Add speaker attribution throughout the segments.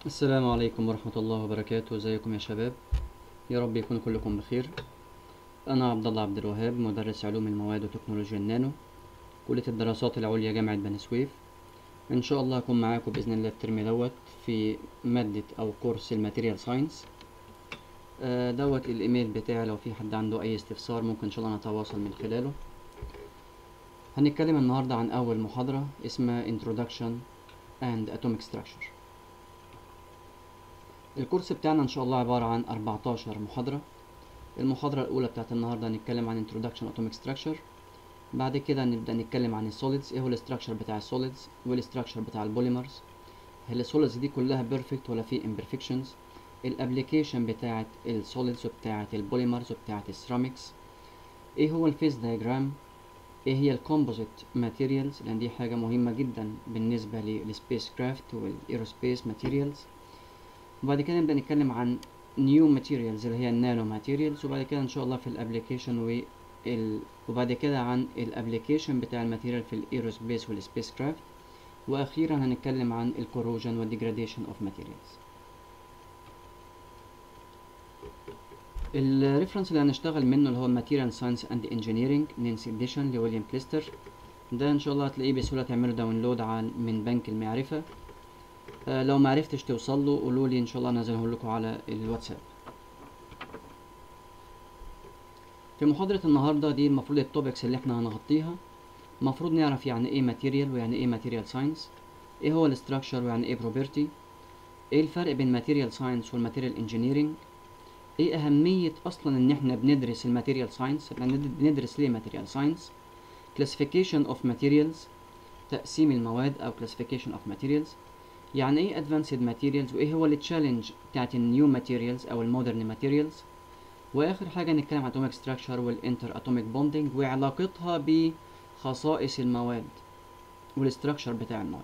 Speaker 1: السلام عليكم ورحمة الله وبركاته ازيكم يا شباب يا رب يكون كلكم بخير انا عبد الله عبد الوهاب مدرس علوم المواد وتكنولوجيا النانو كلية الدراسات العليا جامعة بني سويف ان شاء الله اكون معاكم باذن الله الترم دوت في مادة او كورس الماتيريال ساينس آه، دوت الايميل بتاعي لو في حد عنده اي استفسار ممكن ان شاء الله نتواصل من خلاله هنتكلم النهاردة عن اول محاضرة اسمها Introduction and Atomic Structure الكورس بتاعنا ان شاء الله عبارة عن 14 محاضرة المحاضرة الأولى بتاعت النهاردة هنتكلم عن Introduction Atomic Structure بعد كده نبدأ نتكلم عن السوليدز ايه هو الاستراكشر بتاع السوليدز والاستراكشر بتاع البوليمرز هل السوليدز دي كلها بيرفكت ولا في imperfections الابليكيشن بتاعت السوليدز وبتاعت البوليمرز وبتاعت السيراميكس ايه هو الفيس دايجرام ايه هي الكومبوزيت ماتيريالز لان دي حاجة مهمة جدا بالنسبة للسبيس كرافت والايروسبيس ماتيريالز وبعد كده نبدأ نتكلم عن نيو ماتيريالز اللي هي النانو ماتيريالز وبعد كده ان شاء الله في الابليكيشن وال وبعد كده عن الابليكيشن بتاع الماتيريال في الايروسبيس والسبيس كرافت واخيرا هنتكلم عن الكوروجن والديجراديشن اوف ماتيريالز الريفرنس اللي هنشتغل منه اللي هو ماتيريال ساينس اند انجينيرنج نينسي اديشن لويليام بليستر ده ان شاء الله هتلاقيه بسهوله تعمله داونلود عن من بنك المعرفه آه لو معرفتش توصل له قولوا لي ان شاء الله انزله لكم على الواتساب في محاضرة النهاردة دي المفروض التوبكس اللي احنا هنغطيها المفروض نعرف يعني ايه ماتيريال ويعني ايه ماتيريال ساينس ايه هو الاستراكشر ويعني ايه بروبرتي ايه الفرق بين ماتيريال ساينس والماتيريال انجينيرنج ايه اهمية اصلا ان احنا بندرس الماتيريال ساينس بندرس ليه ماتيريال ساينس classification of materials تقسيم المواد او classification of materials يعني ايه advanced materials وايه هو التشالنج بتاعت النيو ماتيريالز او المودرن ماتيريالز واخر حاجه نتكلم عن atomic structure والانتر اتوميك بوندنج وعلاقتها بخصائص المواد والاستراكشر بتاع المواد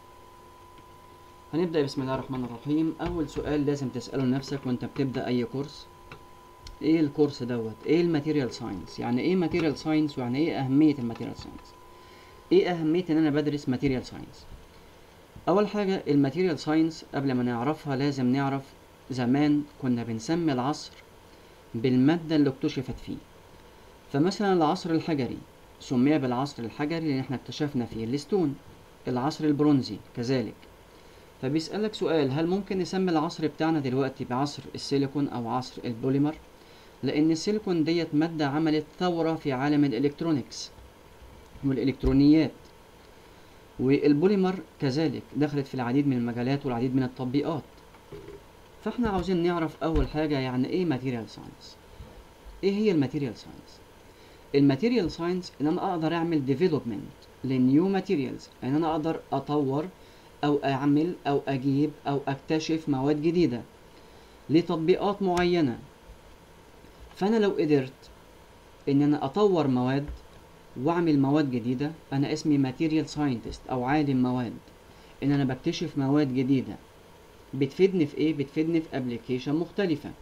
Speaker 1: هنبدا بسم الله الرحمن الرحيم اول سؤال لازم تساله لنفسك وانت بتبدا اي كورس ايه الكورس دوت ايه الماتيريال ساينس يعني ايه ماتيريال ساينس ويعني ايه اهميه الماتيريال ساينس ايه اهميه ان انا بدرس ماتيريال ساينس اول حاجه الماتيريال ساينس قبل ما نعرفها لازم نعرف زمان كنا بنسمي العصر بالمادة اللي اكتشفت فيه فمثلا العصر الحجري سمي بالعصر الحجري لأن احنا اكتشفنا فيه الستون العصر البرونزي كذلك فبيسألك سؤال هل ممكن نسمي العصر بتاعنا دلوقتي بعصر السيليكون أو عصر البوليمر لأن السيليكون ديت مادة عملت ثورة في عالم الإلكترونيكس والإلكترونيات والبوليمر كذلك دخلت في العديد من المجالات والعديد من التطبيقات فاحنا عاوزين نعرف اول حاجه يعني ايه ماتيريال ساينس ايه هي الماتيريال ساينس الماتيريال ساينس ان انا اقدر اعمل ديفلوبمنت لنيو ماتيريالز ان انا اقدر اطور او اعمل او اجيب او اكتشف مواد جديده لتطبيقات معينه فانا لو قدرت ان انا اطور مواد واعمل مواد جديده انا اسمي ماتيريال ساينتست او عالم مواد ان انا بكتشف مواد جديده بتفيدني في ايه بتفيدني في ابلكيشن مختلفة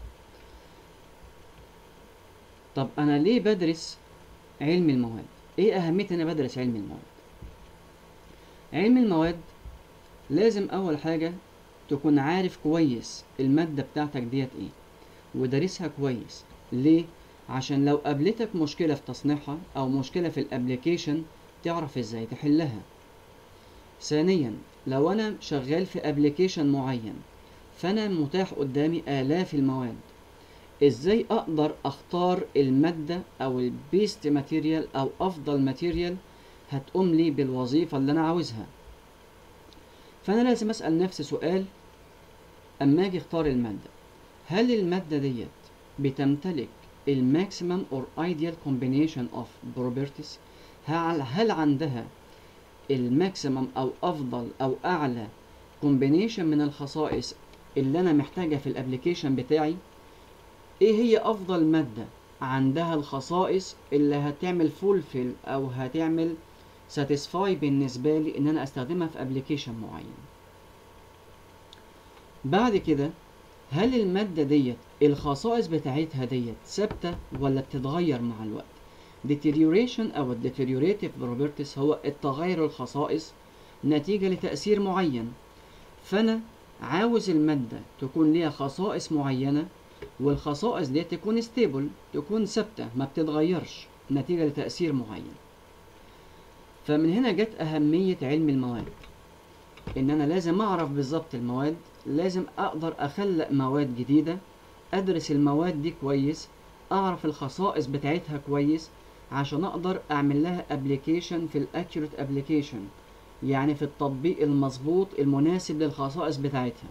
Speaker 1: طب انا ليه بدرس علم المواد ايه اهمية ان انا بدرس علم المواد علم المواد لازم اول حاجة تكون عارف كويس المادة بتاعتك ديت ايه ودارسها كويس ليه عشان لو قابلتك مشكلة في تصنيعها او مشكلة في الابليكيشن تعرف ازاي تحلها ثانيا لو انا شغال في ابلكيشن معين فانا متاح قدامي الاف المواد ازاي اقدر اختار المادة او البيست ماتيريال او افضل ماتيريال هتقوم لي بالوظيفة اللي انا عاوزها فانا لازم اسأل نفسي سؤال اما اجي اختار المادة هل المادة ديت بتمتلك الماكسيمم اور ايديال كومبينيشن اوف بروبرتيز هل عندها الماكسيمم او افضل او اعلى كومبينيشن من الخصائص اللي انا محتاجها في الابليكيشن بتاعي ايه هي افضل مادة عندها الخصائص اللي هتعمل فولفيل او هتعمل ساتيسفاي بالنسبة لي ان انا استخدمها في ابليكيشن معين بعد كده هل المادة ديت الخصائص بتاعتها ديت ثابتة ولا بتتغير مع الوقت deterioration أو deteriorative properties هو التغير الخصائص نتيجة لتأثير معين فأنا عاوز المادة تكون ليها خصائص معينة والخصائص دي تكون ستيبل تكون ثابتة ما بتتغيرش نتيجة لتأثير معين فمن هنا جت أهمية علم المواد إن أنا لازم أعرف بالظبط المواد لازم أقدر أخلق مواد جديدة أدرس المواد دي كويس أعرف الخصائص بتاعتها كويس عشان أقدر أعمل لها أبليكيشن في الأكيوريت أبليكيشن يعني في التطبيق المظبوط المناسب للخصائص بتاعتها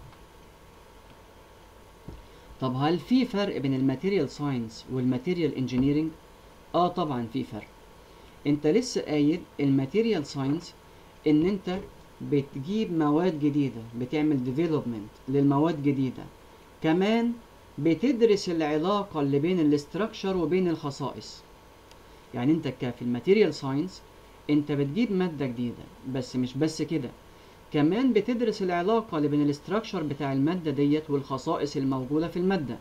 Speaker 1: طب هل في فرق بين الماتيريال ساينس والماتيريال انجينيرنج اه طبعا في فرق انت لسه قايل الماتيريال ساينس ان انت بتجيب مواد جديدة بتعمل ديفلوبمنت للمواد جديدة كمان بتدرس العلاقة اللي بين الاستراكشر وبين الخصائص يعني انت ك- في الماتيريال ساينس انت بتجيب مادة جديدة بس مش بس كده كمان بتدرس العلاقة اللي بين الاستراكشر بتاع المادة ديت والخصائص الموجودة في المادة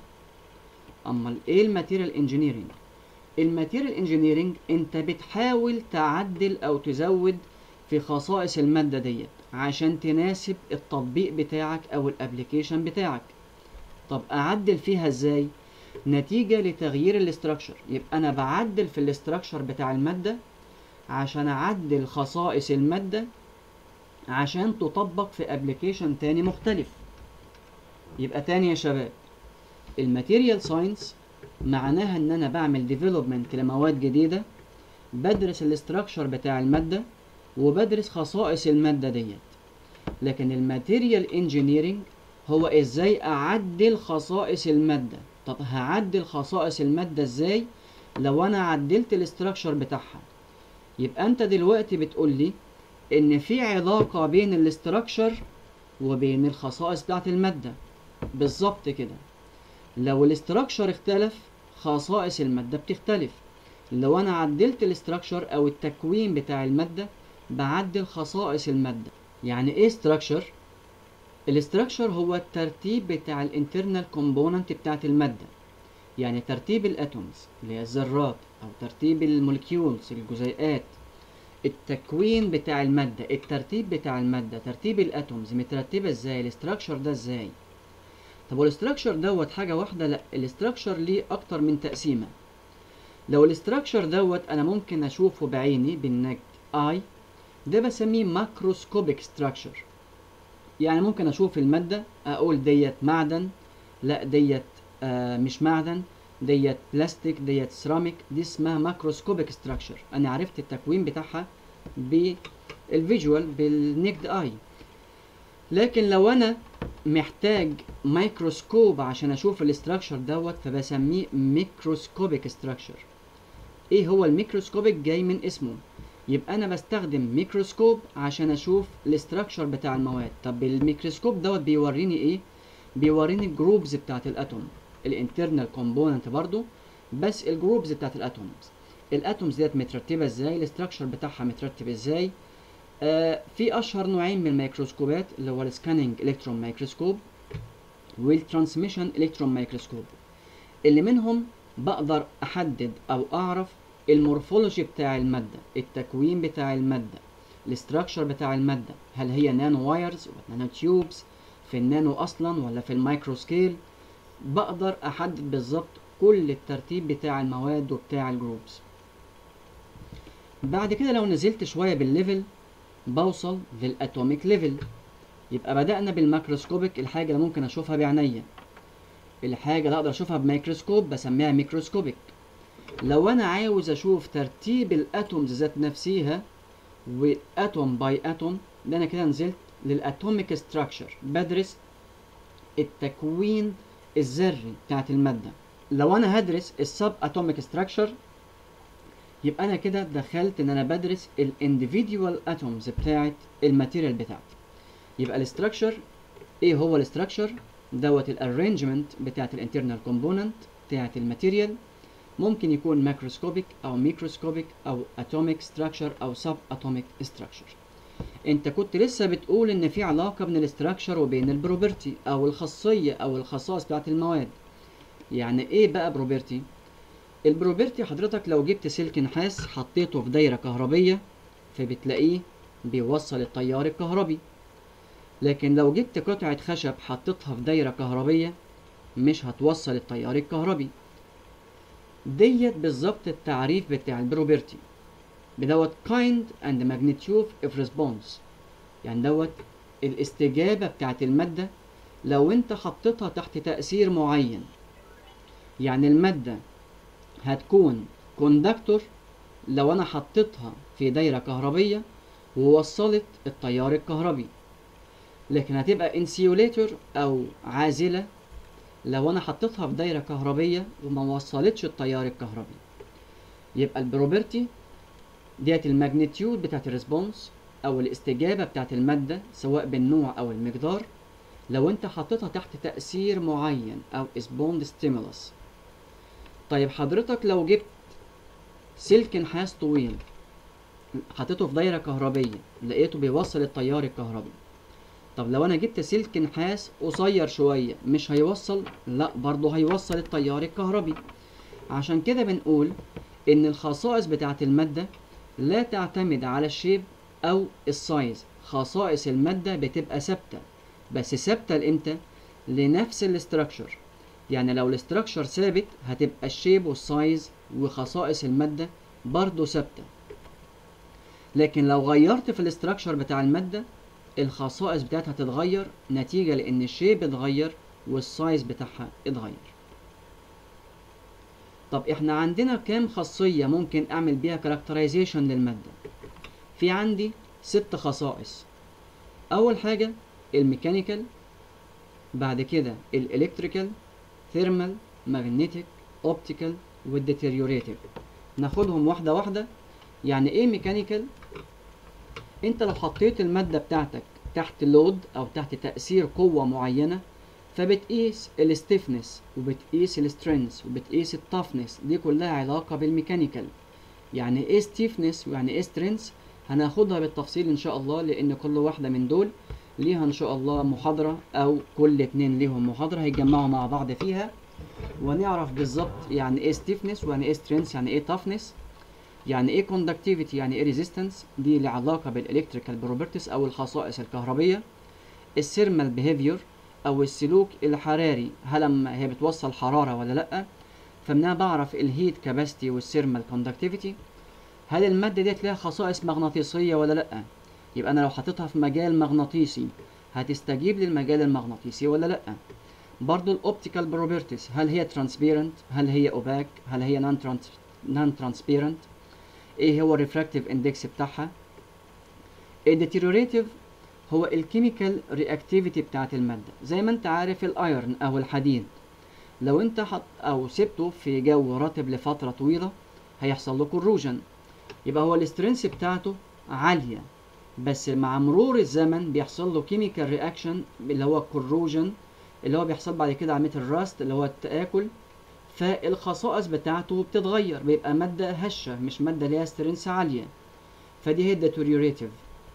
Speaker 1: اما ايه الماتيريال انجينيرنج الماتيريال انجينيرنج انت بتحاول تعدل او تزود في خصائص المادة ديت عشان تناسب التطبيق بتاعك او الابليكيشن بتاعك طب اعدل فيها ازاي نتيجة لتغيير الاستراكشر يبقى انا بعدل في الاستراكشر بتاع المادة عشان اعدل خصائص المادة عشان تطبق في ابليكيشن تاني مختلف يبقى تاني يا شباب الماتيريال ساينس معناها ان انا بعمل ديفلوبمنت لمواد جديدة بدرس الاستراكشر بتاع المادة وبدرس خصائص المادة ديت لكن الماتيريال انجينيرنج هو ازاي اعدل خصائص المادة طب هعدل خصائص المادة ازاي لو انا عدلت الاستراكشر بتاعها يبقى انت دلوقتي بتقول لي ان في علاقة بين الاستراكشر وبين الخصائص بتاعت المادة بالظبط كده لو الاستراكشر اختلف خصائص المادة بتختلف لو انا عدلت الاستراكشر او التكوين بتاع المادة بعدل خصائص المادة يعني ايه structure الاستراكشر هو الترتيب بتاع الانترنال كومبوننت بتاعت المادة يعني ترتيب الاتومز اللي هي الذرات او ترتيب المولكيولز الجزيئات التكوين بتاع المادة الترتيب بتاع المادة ترتيب الاتومز مترتبة ازاي الاستراكشر ده ازاي طب والاستراكشر دوت حاجة واحدة لا الاستراكشر ليه اكتر من تقسيمة لو الاستراكشر دوت انا ممكن اشوفه بعيني بالنجد اي ده بسميه ماكروسكوبيك ستراكشر يعني ممكن اشوف المادة اقول ديت معدن لا ديت آه مش معدن ديت بلاستيك ديت سيراميك دي اسمها ماكروسكوبيك ستراكشر انا عرفت التكوين بتاعها بالفيجوال بالنيكد اي لكن لو انا محتاج ميكروسكوب عشان اشوف الاستراكشر دوت فبسميه ميكروسكوبيك ستراكشر ايه هو الميكروسكوبيك جاي من اسمه يبقى انا بستخدم ميكروسكوب عشان اشوف الاستراكشر بتاع المواد طب الميكروسكوب دوت بيوريني ايه بيوريني الجروبز بتاعت الاتوم الانترنال كومبوننت برضو بس الجروبز بتاعت الاتومز الاتومز ديت مترتبه ازاي الاستراكشر بتاعها مترتب ازاي آه في اشهر نوعين من الميكروسكوبات اللي هو السكاننج الكترون مايكروسكوب والترانسميشن الكترون مايكروسكوب اللي منهم بقدر احدد او اعرف المورفولوجي بتاع المادة التكوين بتاع المادة الاستراكشر بتاع المادة هل هي نانو وايرز ولا نانو تيوبز في النانو اصلا ولا في المايكرو سكيل بقدر احدد بالظبط كل الترتيب بتاع المواد وبتاع الجروبز بعد كده لو نزلت شوية بالليفل بوصل للاتوميك ليفل يبقى بدأنا بالماكروسكوبيك الحاجة اللي ممكن اشوفها بعينيا الحاجة اللي اقدر اشوفها بميكروسكوب بسميها ميكروسكوبيك لو انا عاوز اشوف ترتيب الاتومز ذات نفسيها واتوم باي اتوم ده انا كده نزلت للاتوميك ستراكشر بدرس التكوين الذري بتاعت المادة لو انا هدرس السب اتوميك ستراكشر يبقى انا كده دخلت ان انا بدرس الانديفيديوال اتومز بتاعت الماتيريال بتاعتي يبقى الاستراكشر ايه هو الاستراكشر دوت الارينجمنت بتاعت الانترنال كومبوننت بتاعت الماتيريال ممكن يكون ماكروسكوبيك او ميكروسكوبيك او اتوميك ستراكشر او سب اتوميك ستراكشر انت كنت لسه بتقول ان في علاقه بين الاستراكشر وبين البروبرتي او الخاصيه او الخصائص بتاعت المواد يعني ايه بقى بروبرتي البروبرتي حضرتك لو جبت سلك نحاس حطيته في دايره كهربيه فبتلاقيه بيوصل التيار الكهربي لكن لو جبت قطعة خشب حطيتها في دايرة كهربية مش هتوصل التيار الكهربي ديت بالظبط التعريف بتاع البروبرتي بدوت kind and magnitude of response يعني دوت الاستجابة بتاعت المادة لو انت حطيتها تحت تأثير معين يعني المادة هتكون كوندكتور لو انا حطيتها في دايرة كهربية ووصلت التيار الكهربي لكن هتبقى انسيوليتور او عازلة لو انا حطيتها في دايرة كهربية وما وصلتش التيار الكهربي يبقى البروبرتي ديت الماجنتيود بتاعت الريسبونس او الاستجابة بتاعت المادة سواء بالنوع او المقدار لو انت حطيتها تحت تأثير معين او اسبوند ستيمولس طيب حضرتك لو جبت سلك نحاس طويل حطيته في دايرة كهربية لقيته بيوصل التيار الكهربي طب لو انا جبت سلك نحاس قصير شوية مش هيوصل لا برضه هيوصل التيار الكهربي عشان كده بنقول ان الخصائص بتاعت المادة لا تعتمد على الشيب او السايز خصائص المادة بتبقى ثابتة بس ثابتة لامتى لنفس الاستراكشر يعني لو الاستراكشر ثابت هتبقى الشيب والسايز وخصائص المادة برضه ثابتة لكن لو غيرت في الاستراكشر بتاع المادة الخصائص بتاعتها تتغير نتيجة لأن الشيب اتغير والسايز بتاعها اتغير طب احنا عندنا كام خاصية ممكن اعمل بيها كاركترايزيشن للمادة في عندي ست خصائص اول حاجة الميكانيكال بعد كده الالكتريكال ثيرمال ماجنتيك اوبتيكال والديتيريوريتيف ناخدهم واحدة واحدة يعني ايه ميكانيكال انت لو حطيت المادة بتاعتك تحت لود او تحت تأثير قوة معينة فبتقيس الستيفنس وبتقيس السترينث وبتقيس التفنس دي كلها علاقة بالميكانيكال يعني ايه ستيفنس ويعني ايه سترينث هناخدها بالتفصيل ان شاء الله لان كل واحدة من دول ليها ان شاء الله محاضرة او كل اتنين ليهم محاضرة هيتجمعوا مع بعض فيها ونعرف بالظبط يعني ايه ستيفنس ويعني ايه سترينث يعني ايه تفنس يعني ايه كوندكتيفيتي يعني ايه ريزيستنس دي لها علاقة بالالكتريكال بروبرتيز او الخصائص الكهربية الثيرمال بيهيفير او السلوك الحراري هل لما هي بتوصل حرارة ولا لا فمنها بعرف الهيت كاباسيتي والثيرمال كوندكتيفيتي هل المادة ديت لها خصائص مغناطيسية ولا لا يبقى انا لو حطيتها في مجال مغناطيسي هتستجيب للمجال المغناطيسي ولا لا برضو الاوبتيكال بروبرتيز هل هي ترانسبيرنت هل هي اوباك هل هي نون ترانسبيرنت ايه هو الريفراكتيف اندكس بتاعها الديتيريوريتيف هو الكيميكال رياكتيفيتي بتاعت الماده زي ما انت عارف الايرن او الحديد لو انت حط او سبته في جو رطب لفتره طويله هيحصل له كروجن يبقى هو الاسترنس بتاعته عاليه بس مع مرور الزمن بيحصل له كيميكال رياكشن اللي هو الكروجن اللي هو بيحصل بعد كده عمليه الراست اللي هو التاكل فالخصائص بتاعته بتتغير بيبقى مادة هشة مش مادة ليها سترنس عالية فدي هي الديتوريوريتيف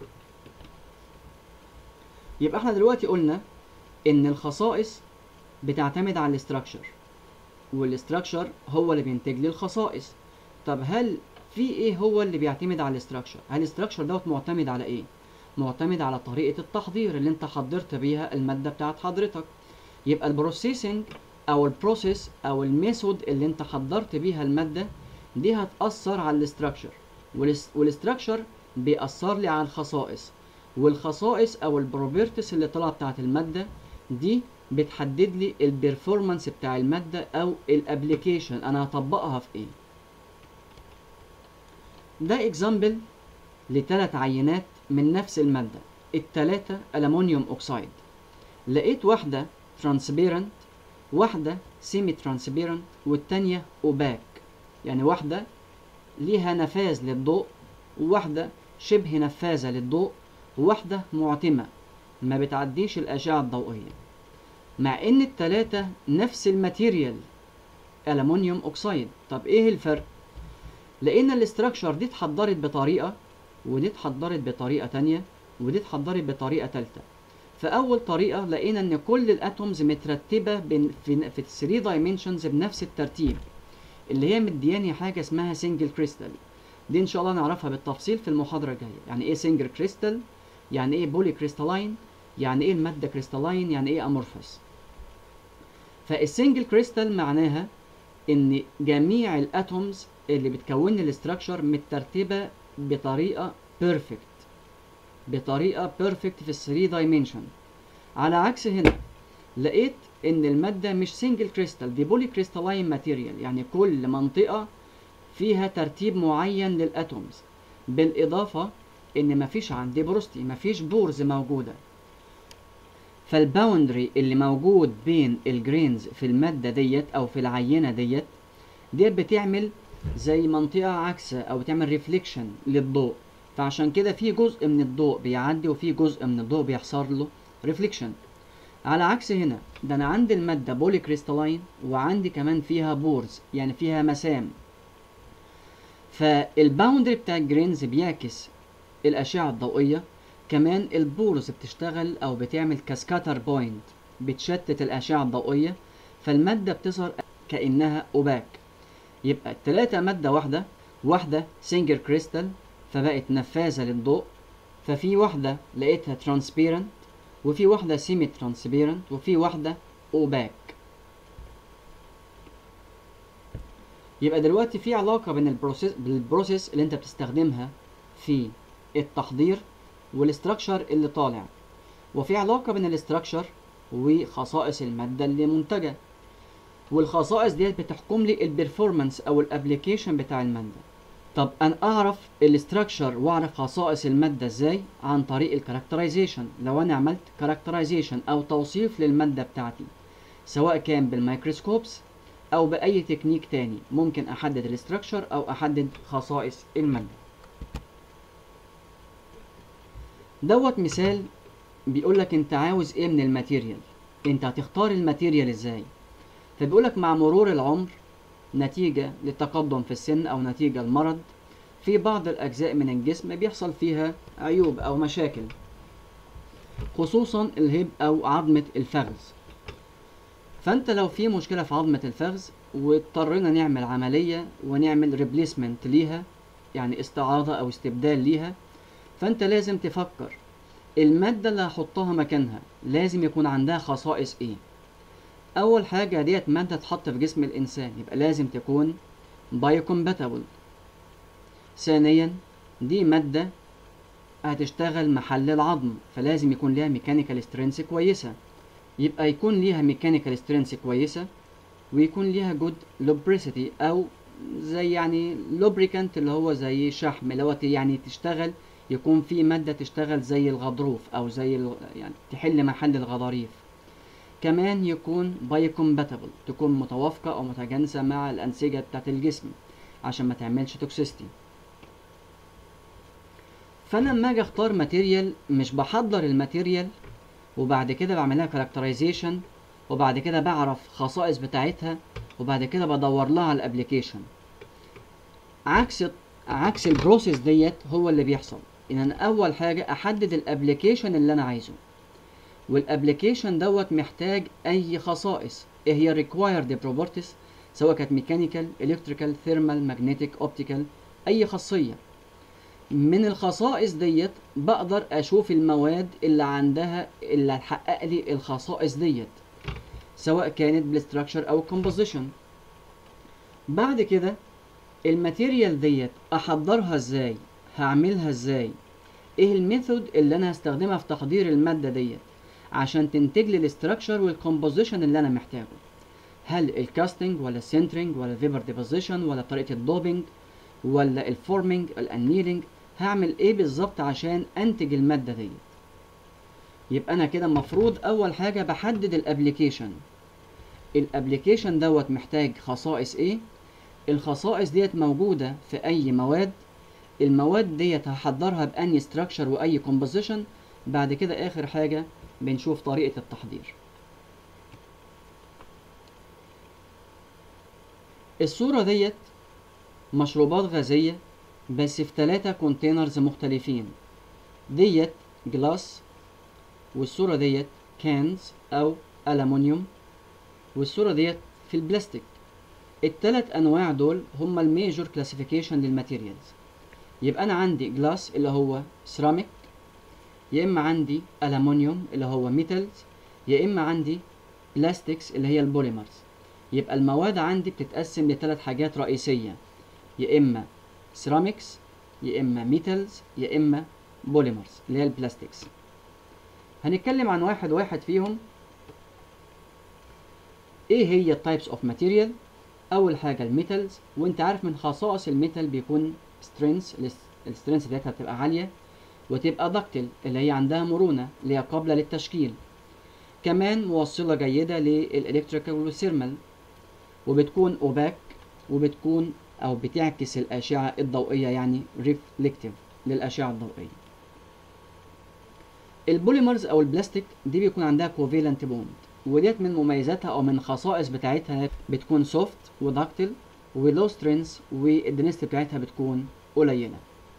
Speaker 1: يبقى احنا دلوقتي قلنا ان الخصائص بتعتمد على الاستراكشر والاستراكشر هو اللي بينتج لي الخصائص طب هل في ايه هو اللي بيعتمد على الاستراكشر هل الاستراكشر دوت معتمد على ايه معتمد على طريقة التحضير اللي انت حضرت بيها المادة بتاعت حضرتك يبقى البروسيسنج او البروسيس او الميثود اللي انت حضرت بيها المادة دي هتأثر على الاستراكشر والاستراكشر بيأثر لي على الخصائص والخصائص او البروبرتس اللي طلعت بتاعت المادة دي بتحدد لي البرفورمانس بتاع المادة او الابليكيشن انا هطبقها في ايه ده اكزامبل لثلاث عينات من نفس المادة التلاتة ألمونيوم أوكسايد لقيت واحدة ترانسبيرنت واحدة سيمي ترانسبيرنت والتانية أوباك يعني واحدة ليها نفاذ للضوء وواحدة شبه نفاذة للضوء وواحدة معتمة ما بتعديش الأشعة الضوئية مع إن التلاتة نفس الماتيريال ألمونيوم أوكسايد طب إيه الفرق؟ لأن الاستراكشر دي اتحضرت بطريقة ودي اتحضرت بطريقة تانية ودي اتحضرت بطريقة تالتة فأول طريقة لقينا إن كل الأتومز مترتبة بين في في 3 دايمنشنز بنفس الترتيب اللي هي مدياني حاجة اسمها سنجل كريستال دي إن شاء الله نعرفها بالتفصيل في المحاضرة الجاية يعني إيه سنجل كريستال يعني إيه بولي كريستالاين يعني ايه الماده كريستالاين يعني ايه امورفس فالسنجل كريستال معناها ان جميع الاتومز اللي بتكون الاستراكشر مترتبه بطريقه بيرفكت بطريقه بيرفكت في الثري دايمنشن على عكس هنا لقيت ان الماده مش سنجل كريستال دي بولي كريستالاين ماتيريال يعني كل منطقه فيها ترتيب معين للاتومز بالاضافه ان مفيش عندي بروستي مفيش بورز موجوده فالباوندري اللي موجود بين الجرينز في الماده ديت او في العينه ديت ديت بتعمل زي منطقه عكسه او بتعمل ريفليكشن للضوء فعشان كده في جزء من الضوء بيعدي وفي جزء من الضوء بيحصل له ريفليكشن على عكس هنا ده انا عندي الماده بولي كريستالاين وعندي كمان فيها بورز يعني فيها مسام فالباوندري بتاع الجرينز بيعكس الاشعه الضوئيه كمان البورز بتشتغل او بتعمل كاسكاتر بوينت بتشتت الاشعه الضوئيه فالماده بتظهر كانها اوباك يبقى التلاتة ماده واحده واحده سنجل كريستال فبقت نفاذه للضوء ففي واحده لقيتها ترانسبيرنت وفي واحده سيمي ترانسبيرنت وفي واحده اوباك يبقى دلوقتي في علاقه بين البروسيس بالبروسيس اللي انت بتستخدمها في التحضير والاستراكشر اللي طالع وفي علاقه بين الاستراكشر وخصائص الماده اللي منتجه والخصائص ديت بتحكم لي البرفورمانس او الابليكيشن بتاع الماده طب انا اعرف الاستراكشر واعرف خصائص الماده ازاي عن طريق الكاركترايزيشن لو انا عملت كاركترايزيشن او توصيف للماده بتاعتي سواء كان بالميكروسكوبس او باي تكنيك تاني ممكن احدد الاستراكشر او احدد خصائص الماده دوت مثال بيقول لك انت عاوز ايه من الماتيريال انت هتختار الماتيريال ازاي فبيقول لك مع مرور العمر نتيجة للتقدم في السن أو نتيجة المرض في بعض الأجزاء من الجسم بيحصل فيها عيوب أو مشاكل خصوصا الهب أو عظمة الفخذ فأنت لو في مشكلة في عظمة الفخذ واضطرينا نعمل عملية ونعمل ريبليسمنت ليها يعني استعاضة أو استبدال ليها فأنت لازم تفكر المادة اللي هحطها مكانها لازم يكون عندها خصائص إيه اول حاجه ديت ماده تتحط في جسم الانسان يبقى لازم تكون بايوكومباتبل ثانيا دي ماده هتشتغل محل العظم فلازم يكون ليها ميكانيكال سترينث كويسه يبقى يكون ليها ميكانيكال سترينث كويسه ويكون ليها جود لوبريسيتي او زي يعني لوبريكانت اللي هو زي شحم اللي هو يعني تشتغل يكون في ماده تشتغل زي الغضروف او زي يعني تحل محل الغضاريف كمان يكون بايوكومباتبل تكون متوافقة أو متجانسة مع الأنسجة بتاعت الجسم عشان ما تعملش توكسيستي فأنا لما أجي أختار ماتيريال مش بحضر الماتيريال وبعد كده بعملها كاركترايزيشن وبعد كده بعرف خصائص بتاعتها وبعد كده بدور لها على الابليكيشن عكس عكس البروسيس ديت هو اللي بيحصل ان انا اول حاجه احدد الابليكيشن اللي انا عايزه والابلكيشن دوت محتاج اي خصائص ايه هي required properties سواء كانت ميكانيكال الكتريكال ثيرمال ماجنتيك اوبتيكال اي خاصيه من الخصائص ديت بقدر اشوف المواد اللي عندها اللي هتحقق لي الخصائص ديت سواء كانت بالستراكشر او كومبوزيشن بعد كده الماتيريال ديت احضرها ازاي هعملها ازاي ايه الميثود اللي انا هستخدمها في تحضير الماده ديت عشان تنتج لي الاستراكشر والكومبوزيشن اللي انا محتاجه هل الكاستنج ولا السنترنج ولا الفيبر ديبوزيشن ولا طريقه الدوبنج ولا الفورمينج الانيلنج هعمل ايه بالظبط عشان انتج الماده دي يبقى انا كده المفروض اول حاجه بحدد الابليكيشن الابليكيشن دوت محتاج خصائص ايه الخصائص ديت موجوده في اي مواد المواد ديت هحضرها باني ستراكشر واي كومبوزيشن بعد كده اخر حاجه بنشوف طريقة التحضير الصورة ديت مشروبات غازية بس في ثلاثة كونتينرز مختلفين ديت جلاس والصورة ديت كانز أو ألمونيوم والصورة ديت في البلاستيك التلات أنواع دول هما الميجور كلاسيفيكيشن للماتيريالز يبقى أنا عندي جلاس اللي هو سيراميك يا اما عندي الومنيوم اللي هو ميتالز يا اما عندي بلاستكس اللي هي البوليمرز يبقى المواد عندي بتتقسم لثلاث حاجات رئيسيه يا اما سيراميكس يا اما ميتالز يا اما بوليمرز اللي هي البلاستكس هنتكلم عن واحد واحد فيهم ايه هي التايبس اوف ماتيريال اول حاجه الميتالز وانت عارف من خصائص الميتال بيكون سترينث السترينث بتاعتها بتبقى عاليه وتبقى دكتل اللي هي عندها مرونه اللي هي قابله للتشكيل كمان موصله جيده للالكتريكال والثيرمال وبتكون اوباك وبتكون او بتعكس الاشعه الضوئيه يعني ريفلكتيف للاشعه الضوئيه البوليمرز او البلاستيك دي بيكون عندها كوفيلنت بوند وديت من مميزاتها او من خصائص بتاعتها بتكون سوفت وداكتل ولو سترينث والدنسيتي بتاعتها بتكون قليله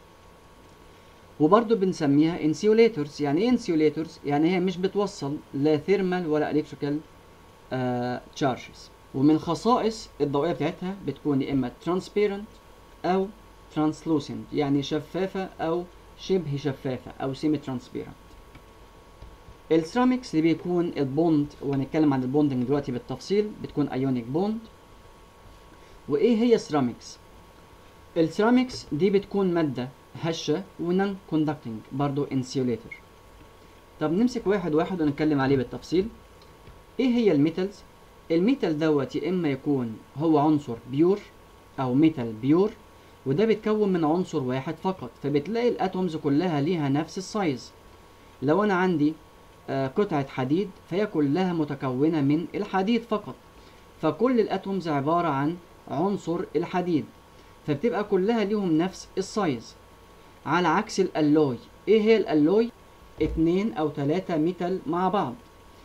Speaker 1: وبرضه بنسميها انسيوليتورز يعني ايه انسيوليتورز يعني هي مش بتوصل لا ثيرمال ولا الكتريكال تشارجز ومن خصائص الضوئيه بتاعتها بتكون يا اما ترانسبيرنت او ترانسلوسنت يعني شفافه او شبه شفافه او سيمي ترانسبيرنت السيراميكس اللي بيكون البوند وهنتكلم عن البوندنج دلوقتي بالتفصيل بتكون ايونيك بوند وايه هي السيراميكس السيراميكس دي بتكون ماده هشه ونون كوندكتنج برضو انسيوليتور طب نمسك واحد واحد ونتكلم عليه بالتفصيل ايه هي الميتالز الميتال دوت يا اما يكون هو عنصر بيور او ميتال بيور وده بيتكون من عنصر واحد فقط فبتلاقي الاتومز كلها ليها نفس السايز لو انا عندي آه قطعة حديد فهي كلها متكونة من الحديد فقط فكل الاتومز عبارة عن عنصر الحديد فبتبقى كلها ليهم نفس السايز على عكس الالوي ايه هي الالوي اتنين او تلاتة ميتال مع بعض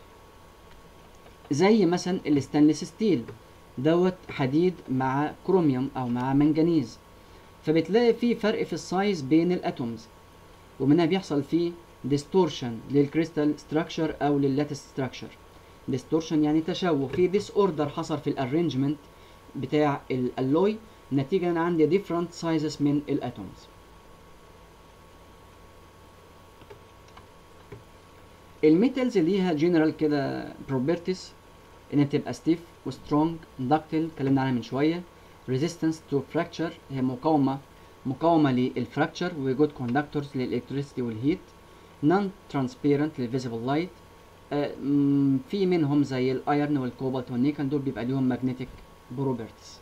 Speaker 1: زي مثلا الستانلس ستيل دوت حديد مع كروميوم او مع منجنيز فبتلاقي في فرق في السايز بين الاتومز ومنها بيحصل فيه ديستورشن للكريستال ستراكشر او لللاتس ستراكشر ديستورشن يعني تشوه في ديس اوردر حصل في الارينجمنت بتاع الالوي نتيجة ان عندي different sizes من الاتومز الميتالز ليها جنرال كده بروبرتيز انها بتبقى ستيف وسترونج داكتيل اتكلمنا عنها من شويه ريزيستنس تو فراكتشر هي مقاومه مقاومه للفراكتشر وجود كوندكتورز للالكتريسيتي والهيت نون ترانسبيرنت للفيزيبل لايت في منهم زي الايرن والكوبالت والنيكل دول بيبقى ليهم ماجنتيك بروبرتيز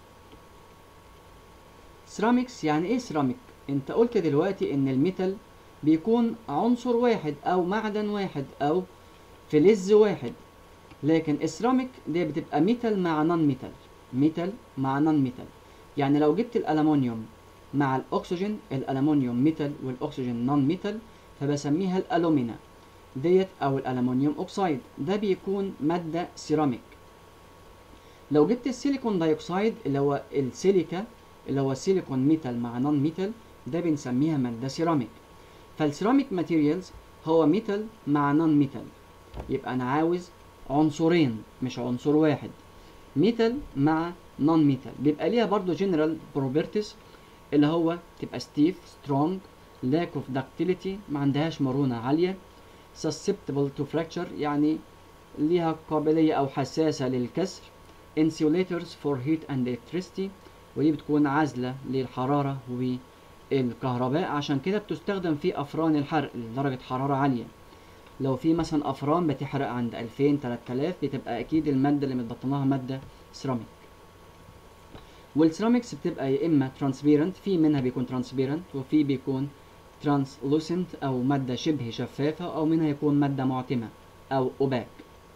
Speaker 1: سيراميكس يعني ايه سيراميك انت قلت دلوقتي ان الميتال بيكون عنصر واحد او معدن واحد او فلز واحد لكن السيراميك دي بتبقى ميتال مع نون ميتال ميتال مع نون ميتال يعني لو جبت الالومنيوم مع الاكسجين الالومنيوم ميتال والاكسجين نون ميتال فبسميها الالومينا ديت او الالومنيوم اوكسايد ده بيكون ماده سيراميك لو جبت السيليكون دايوكسيد اللي هو السيليكا اللي هو سيليكون ميتال مع نون ميتال ده بنسميها ماده سيراميك فالسيراميك ماتيريالز هو ميتال مع نون ميتال يبقى انا عاوز عنصرين مش عنصر واحد ميتال مع نون ميتال بيبقى ليها برضو جنرال بروبرتيز اللي هو تبقى ستيف سترونج lack of ductility ما عندهاش مرونة عالية susceptible to fracture يعني ليها قابلية أو حساسة للكسر insulators for heat and electricity ودي بتكون عازلة للحرارة والكهرباء عشان كده بتستخدم في أفران الحرق لدرجة حرارة عالية لو في مثلا أفران بتحرق عند 2000 3000 بتبقى أكيد المادة اللي متبطناها مادة سيراميك والسيراميكس بتبقى يا إما ترانسبيرنت في منها بيكون ترانسبيرنت وفي بيكون ترانسلوسنت أو مادة شبه شفافة أو منها يكون مادة معتمة أو أوباك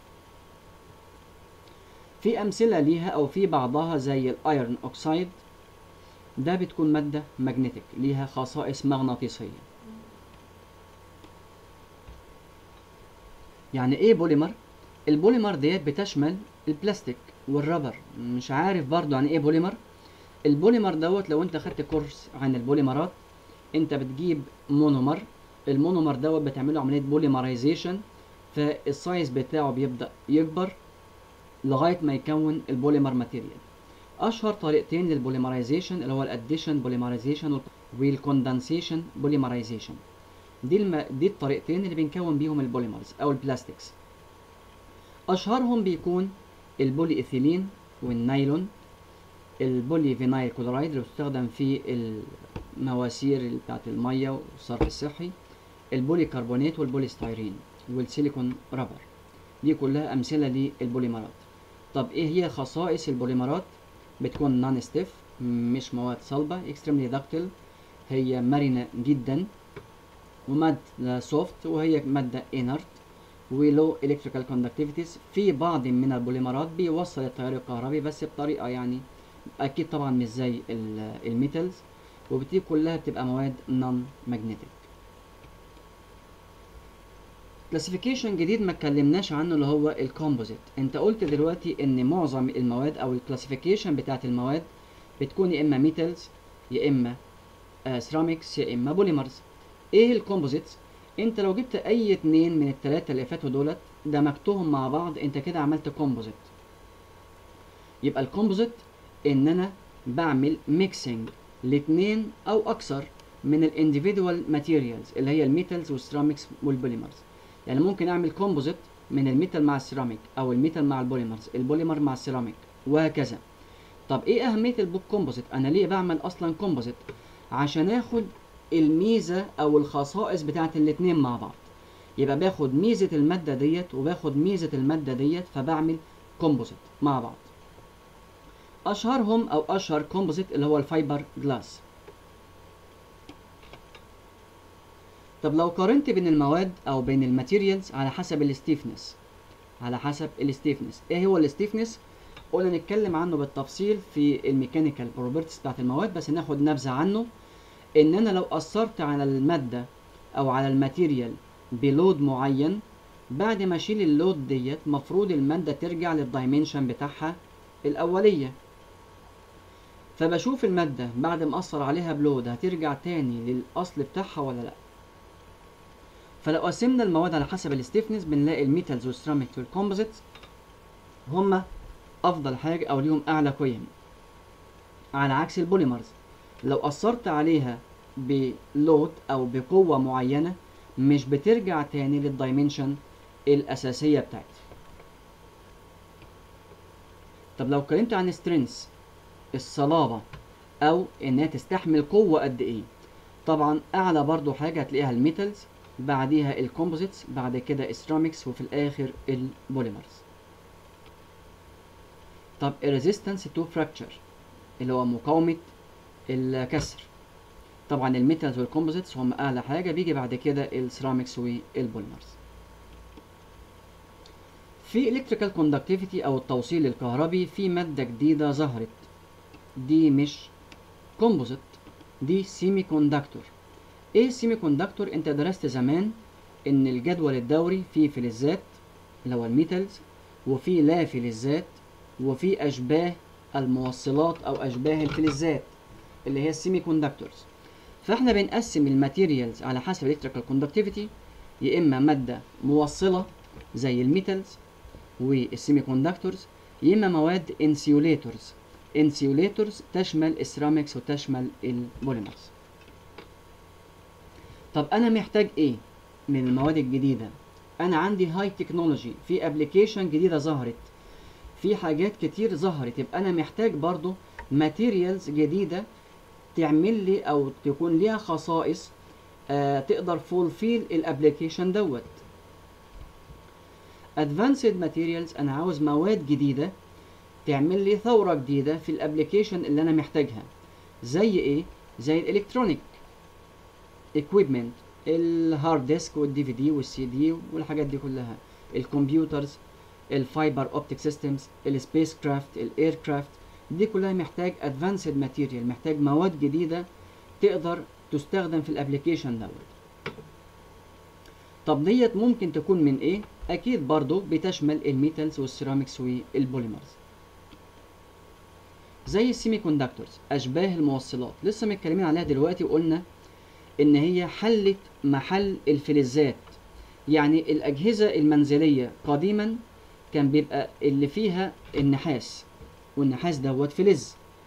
Speaker 1: في أمثلة ليها أو في بعضها زي الأيرن أوكسايد ده بتكون مادة ماجنتيك ليها خصائص مغناطيسية يعني ايه بوليمر البوليمر ديت بتشمل البلاستيك والرابر مش عارف برضو عن ايه بوليمر البوليمر دوت لو انت خدت كورس عن البوليمرات انت بتجيب مونومر المونومر دوت بتعمله عمليه بوليمرايزيشن فالسايز بتاعه بيبدا يكبر لغايه ما يكون البوليمر ماتيريال اشهر طريقتين للبوليمرايزيشن اللي هو الاديشن بوليمرايزيشن والكوندنسيشن بوليمرايزيشن دي الم... دي الطريقتين اللي بنكون بيهم البوليمرز او البلاستيكس اشهرهم بيكون البولي ايثيلين والنايلون البولي فينايل كلورايد اللي بتستخدم في المواسير بتاعت الميه والصرف الصحي البولي كربونات والبولي ستايرين والسيليكون رابر دي كلها امثله للبوليمرات طب ايه هي خصائص البوليمرات بتكون نون ستيف مش مواد صلبه اكستريملي داكتيل هي مرنه جدا ومادة سوفت وهي مادة انرت ولو الكتريكال كوندكتيفيتيز في بعض من البوليمرات بيوصل التيار الكهربي بس بطريقة يعني اكيد طبعا مش زي الميتالز وبتبقى كلها بتبقى مواد نون ماجنتيك كلاسيفيكيشن جديد ما اتكلمناش عنه اللي هو الكومبوزيت انت قلت دلوقتي ان معظم المواد او الكلاسيفيكيشن بتاعت المواد بتكون يا اما ميتالز يا اما سيراميكس يا اما بوليمرز ايه الكومبوزيتس انت لو جبت اي اتنين من التلاتة اللي فاتوا دولت دمجتهم مع بعض انت كده عملت كومبوزيت يبقى الكومبوزيت ان انا بعمل ميكسنج لاتنين او اكثر من الانديفيدوال ماتيريالز اللي هي الميتالز والسيراميكس والبوليمرز يعني ممكن اعمل كومبوزيت من الميتال مع السيراميك او الميتال مع البوليمرز البوليمر مع السيراميك وهكذا طب ايه اهميه الكومبوزيت انا ليه بعمل اصلا كومبوزيت عشان اخد الميزه او الخصائص بتاعت الاتنين مع بعض يبقى باخد ميزه الماده ديت وباخد ميزه الماده ديت فبعمل كومبوزيت مع بعض اشهرهم او اشهر كومبوزيت اللي هو الفايبر جلاس طب لو قارنت بين المواد او بين الماتيريالز على حسب الستيفنس على حسب الستيفنس ايه هو الستيفنس قلنا نتكلم عنه بالتفصيل في الميكانيكال بروبرتيز بتاعت المواد بس ناخد نبذه عنه ان انا لو اثرت على الماده او على الماتيريال بلود معين بعد ما اشيل اللود ديت مفروض الماده ترجع للدايمنشن بتاعها الاوليه فبشوف الماده بعد ما اثر عليها بلود هترجع تاني للاصل بتاعها ولا لا فلو قسمنا المواد على حسب الستيفنس بنلاقي الميتالز والسيراميك والكومبوزيتس هما افضل حاجه او ليهم اعلى قيم على عكس البوليمرز لو اثرت عليها بلود او بقوه معينه مش بترجع تاني للدايمنشن الاساسيه بتاعتها طب لو اتكلمت عن سترينث الصلابه او انها تستحمل قوه قد ايه طبعا اعلى برضو حاجه هتلاقيها الميتالز بعديها الكومبوزيتس بعد كده السيراميكس وفي الاخر البوليمرز طب الريزيستنس تو فراكتشر اللي هو مقاومه الكسر طبعا الميتالز والكومبوزيتس هم اعلى حاجه بيجي بعد كده السيراميكس والبوليمرز في الكتريكال كوندكتيفيتي او التوصيل الكهربي في ماده جديده ظهرت دي مش كومبوزيت دي سيمي كوندكتور ايه السيمي كوندكتور انت درست زمان ان الجدول الدوري فيه فلزات اللي هو الميتالز وفي لا فلزات وفي اشباه الموصلات او اشباه الفلزات اللي هي السيمي كوندكتورز فاحنا بنقسم الماتيريالز على حسب الكتريكال كوندكتيفيتي يا اما ماده موصله زي الميتالز والسيمي كوندكتورز يا اما مواد انسيوليتورز انسيوليتورز تشمل السيراميكس وتشمل البوليمرز طب انا محتاج ايه من المواد الجديده انا عندي هاي تكنولوجي في ابلكيشن جديده ظهرت في حاجات كتير ظهرت يبقى انا محتاج برضو ماتيريالز جديده تعمل لي او تكون ليها خصائص آه تقدر فولفيل الابلكيشن دوت ادفانسد ماتيريالز انا عاوز مواد جديده تعمل لي ثوره جديده في الابلكيشن اللي انا محتاجها زي ايه زي الالكترونيك equipment الهارد ديسك والدي في دي والسي دي والحاجات دي كلها الكمبيوترز الفايبر اوبتيك سيستمز السبيس كرافت الاير كرافت دي كلها محتاج ادفانسد ماتيريال محتاج مواد جديده تقدر تستخدم في الابلكيشن دوت طب ديت ممكن تكون من ايه اكيد برضو بتشمل الميتالز والسيراميكس والبوليمرز زي السيمي كوندكتورز اشباه الموصلات لسه متكلمين عليها دلوقتي وقلنا ان هي حلت محل الفلزات يعني الاجهزه المنزليه قديما كان بيبقى اللي فيها النحاس والنحاس دوت فلز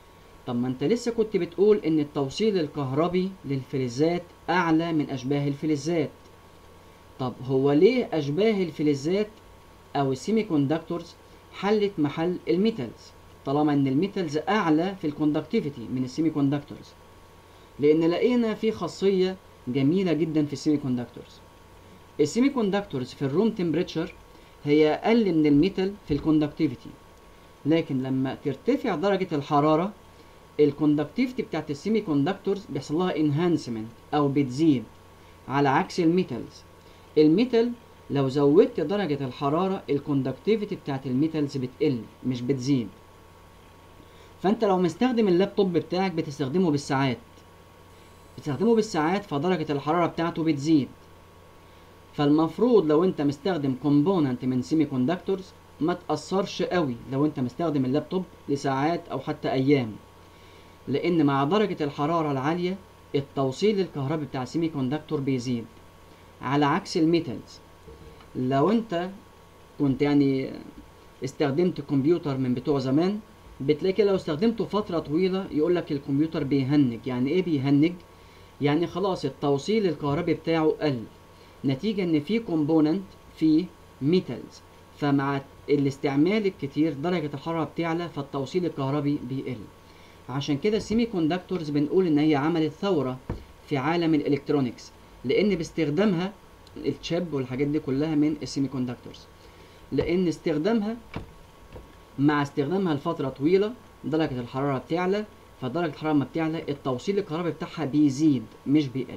Speaker 1: طب ما انت لسه كنت بتقول ان التوصيل الكهربي للفلزات اعلى من اشباه الفلزات طب هو ليه اشباه الفلزات او السيمي كوندكتورز حلت محل الميتالز طالما ان الميتالز اعلى في الكوندكتيفيتي من السيمي كوندكتورز لان لقينا في خاصيه جميله جدا في السيمي كوندكتورز السيمي كوندكتورز في الروم تمبريتشر هي اقل من الميتال في الكوندكتيفيتي لكن لما ترتفع درجه الحراره الكوندكتيفيتي بتاعت السيمي كوندكتورز بيحصل لها انهانسمنت او بتزيد على عكس الميتالز الميتال لو زودت درجة الحرارة الكوندكتيفيتي بتاعت الميتالز بتقل مش بتزيد فانت لو مستخدم اللابتوب بتاعك بتستخدمه بالساعات بتستخدمه بالساعات فدرجة الحرارة بتاعته بتزيد فالمفروض لو انت مستخدم كومبوننت من سيمي كوندكتورز ما تأثرش قوي لو انت مستخدم اللابتوب لساعات او حتى ايام لان مع درجة الحرارة العالية التوصيل الكهربي بتاع السيمي كوندكتور بيزيد على عكس الميتالز لو انت كنت يعني استخدمت كمبيوتر من بتوع زمان بتلاقي لو استخدمته فترة طويلة يقول لك الكمبيوتر بيهنج يعني ايه بيهنج يعني خلاص التوصيل الكهربي بتاعه قل نتيجة ان في كومبوننت فيه ميتالز فمع الاستعمال الكتير درجة الحرارة بتعلى فالتوصيل الكهربي بيقل عشان كده السيمي كوندكتورز بنقول ان هي عملت ثورة في عالم الالكترونيكس لان باستخدامها الشيب والحاجات دي كلها من السيمي كوندكتورز لان استخدامها مع استخدامها لفتره طويله درجه الحراره بتعلى فدرجه الحراره ما بتعلى التوصيل الكهربي بتاعها بيزيد مش بيقل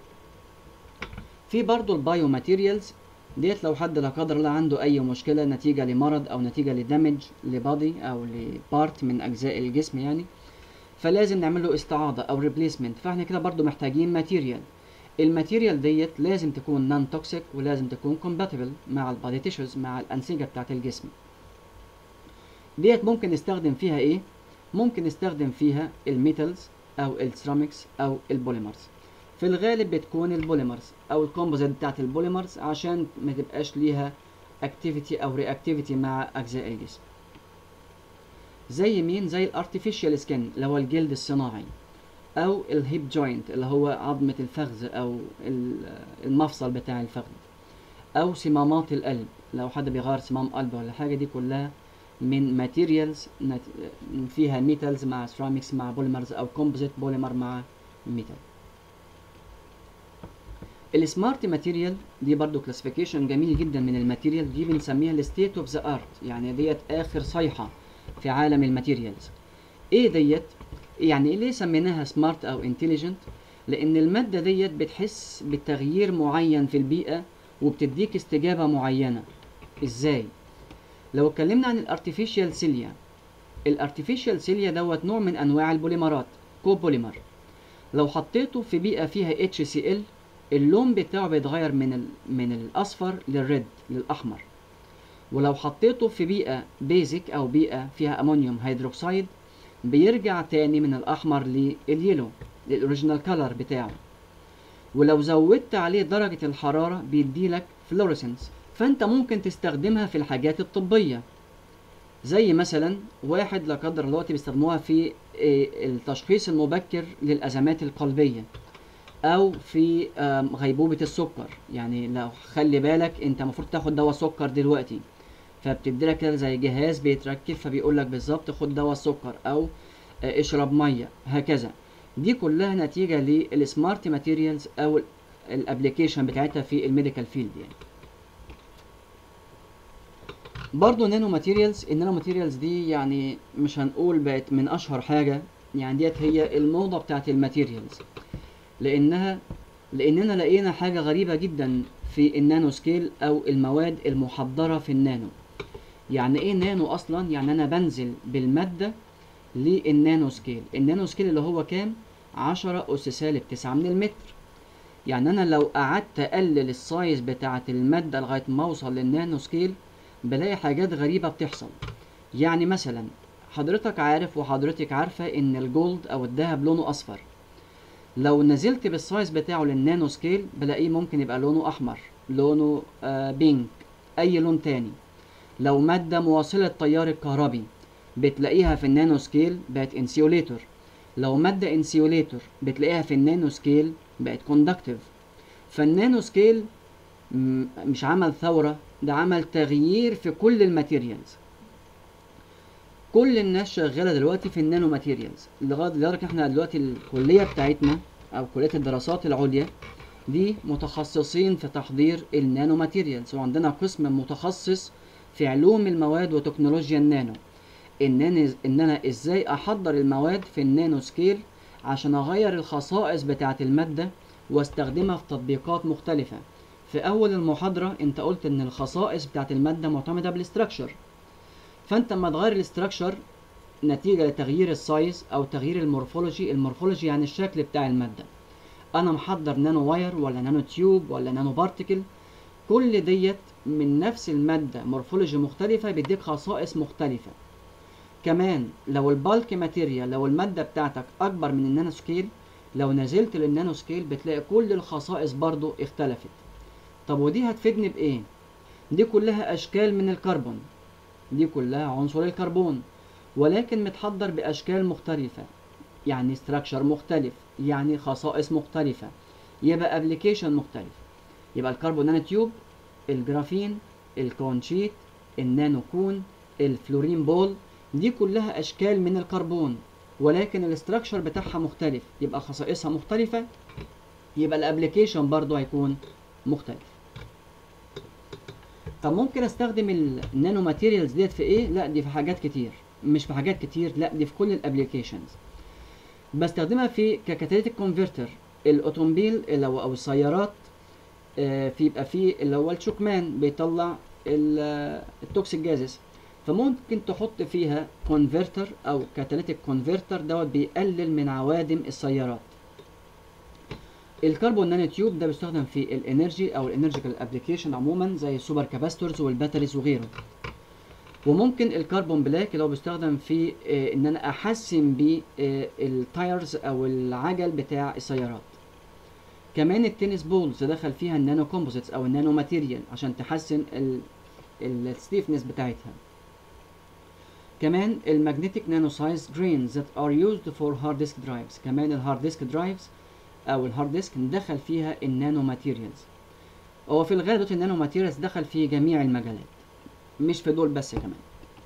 Speaker 1: في برضو البايو ماتيريالز ديت لو حد لا قدر الله عنده اي مشكله نتيجه لمرض او نتيجه لدمج لبادي او لبارت من اجزاء الجسم يعني فلازم نعمل له استعاضه او ريبليسمنت فاحنا كده برضو محتاجين ماتيريال الماتيريال ديت لازم تكون نون توكسيك ولازم تكون كومباتبل مع البادي تيشوز مع الانسجه بتاعت الجسم ديت ممكن نستخدم فيها ايه ممكن نستخدم فيها الميتالز او السيراميكس او البوليمرز في الغالب بتكون البوليمرز او الكومبوزيت بتاعت البوليمرز عشان ما تبقاش ليها اكتيفيتي او رياكتيفيتي مع اجزاء الجسم زي مين زي الارتفيشال سكين اللي هو الجلد الصناعي او الهيب جوينت اللي هو عظمة الفخذ او المفصل بتاع الفخذ او صمامات القلب لو حد بيغير صمام قلب ولا حاجة دي كلها من ماتيريالز فيها ميتالز مع سيراميكس مع بوليمرز او كومبوزيت بوليمر مع ميتال السمارت ماتيريال دي برضو كلاسيفيكيشن جميل جدا من الماتيريال دي بنسميها الستيت اوف ذا ارت يعني ديت اخر صيحة في عالم الماتيريالز ايه ديت يعني ليه سميناها سمارت او انتليجنت لان الماده ديت بتحس بتغيير معين في البيئه وبتديك استجابه معينه ازاي لو اتكلمنا عن الارتفيشال سيليا الارتفيشال سيليا دوت نوع من انواع البوليمرات كوبوليمر لو حطيته في بيئه فيها اتش سي ال اللون بتاعه بيتغير من ال... من الاصفر للريد للاحمر ولو حطيته في بيئه بيزك او بيئه فيها امونيوم هيدروكسيد بيرجع تاني من الأحمر لليلو للأوريجينال كولر بتاعه ولو زودت عليه درجة الحرارة بيديلك فلوريسنس فأنت ممكن تستخدمها في الحاجات الطبية زي مثلا واحد لا قدر الله بيستخدموها في التشخيص المبكر للأزمات القلبية أو في غيبوبة السكر يعني لو خلي بالك أنت المفروض تاخد دواء سكر دلوقتي فبتدي لك كده زي جهاز بيتركب فبيقول لك بالظبط خد دواء السكر او اشرب ميه هكذا دي كلها نتيجه للسمارت ماتيريالز او الابلكيشن بتاعتها في الميديكال فيلد يعني برضه نانو ماتيريالز النانو ماتيريالز دي يعني مش هنقول بقت من اشهر حاجه يعني ديت هي الموضه بتاعت الماتيريالز لانها لاننا لقينا حاجه غريبه جدا في النانو سكيل او المواد المحضره في النانو يعني ايه نانو اصلا يعني انا بنزل بالماده للنانو سكيل النانو سكيل اللي هو كام 10 اس سالب 9 من المتر يعني انا لو قعدت اقلل السايز بتاعه الماده لغايه ما اوصل للنانو سكيل بلاقي حاجات غريبه بتحصل يعني مثلا حضرتك عارف وحضرتك عارفه ان الجولد او الذهب لونه اصفر لو نزلت بالسايز بتاعه للنانو سكيل بلاقيه ممكن يبقى لونه احمر لونه آه بينك اي لون تاني لو مادة مواصلة تيار الكهربي بتلاقيها في النانو سكيل بقت انسيوليتور لو مادة انسيوليتور بتلاقيها في النانو سكيل بقت كوندكتيف فالنانو سكيل م- مش عمل ثورة ده عمل تغيير في كل الماتيريالز كل الناس شغالة دلوقتي في النانو ماتيريالز لغاية لدرجة احنا دلوقتي الكلية بتاعتنا أو كلية الدراسات العليا دي متخصصين في تحضير النانو ماتيريالز وعندنا قسم متخصص في علوم المواد وتكنولوجيا النانو ان انا ان انا ازاي احضر المواد في النانو سكيل عشان اغير الخصائص بتاعه الماده واستخدمها في تطبيقات مختلفه في اول المحاضره انت قلت ان الخصائص بتاعه الماده معتمده بالاستراكشر فانت لما تغير الاستراكشر نتيجه لتغيير السايز او تغيير المورفولوجي المورفولوجي يعني الشكل بتاع الماده انا محضر نانو واير ولا نانو تيوب ولا نانو بارتيكل كل ديت من نفس الماده مورفولوجي مختلفه بيديك خصائص مختلفه كمان لو البالك ماتيريال لو الماده بتاعتك اكبر من النانو سكيل لو نزلت للنانو سكيل بتلاقي كل الخصائص برضو اختلفت طب ودي هتفيدني بايه دي كلها اشكال من الكربون دي كلها عنصر الكربون ولكن متحضر باشكال مختلفه يعني ستراكشر مختلف يعني خصائص مختلفه يبقى ابلكيشن مختلف يبقى الكربون نانو تيوب الجرافين الكونشيت النانو كون الفلورين بول دي كلها اشكال من الكربون ولكن الاستراكشر بتاعها مختلف يبقى خصائصها مختلفة يبقى الابليكيشن برضو هيكون مختلف طب ممكن استخدم النانو ماتيريالز ديت في ايه لا دي في حاجات كتير مش في حاجات كتير لا دي في كل الابليكيشنز بستخدمها في ككاتاليتيك كونفرتر الاوتوموبيل اللي هو او السيارات آه، في يبقى في اللي هو الشكمان بيطلع ال- التوكسيك جازز فممكن تحط فيها كونفرتر او كاتاليتيك كونفرتر دوت بيقلل من عوادم السيارات الكربون نانو تيوب ده بيستخدم في الانرجي او الانرجيكال ابلكيشن عموما زي السوبر كاباستورز والباتريز وغيره وممكن الكربون بلاك اللي هو بيستخدم في آه، ان انا احسن بيه آه، التايرز او العجل بتاع السيارات كمان التنس بولز دخل فيها النانو كومبوزيتس او النانو ماتيريال عشان تحسن الستيفنس بتاعتها كمان المagnetic نانو سايز grains that are used for hard disk drives كمان الهارد ديسك درايفز او الهارد ديسك دخل فيها النانو ماتيريالز هو في الغالب دلوقتي النانو ماتيريالز دخل في جميع المجالات مش في دول بس كمان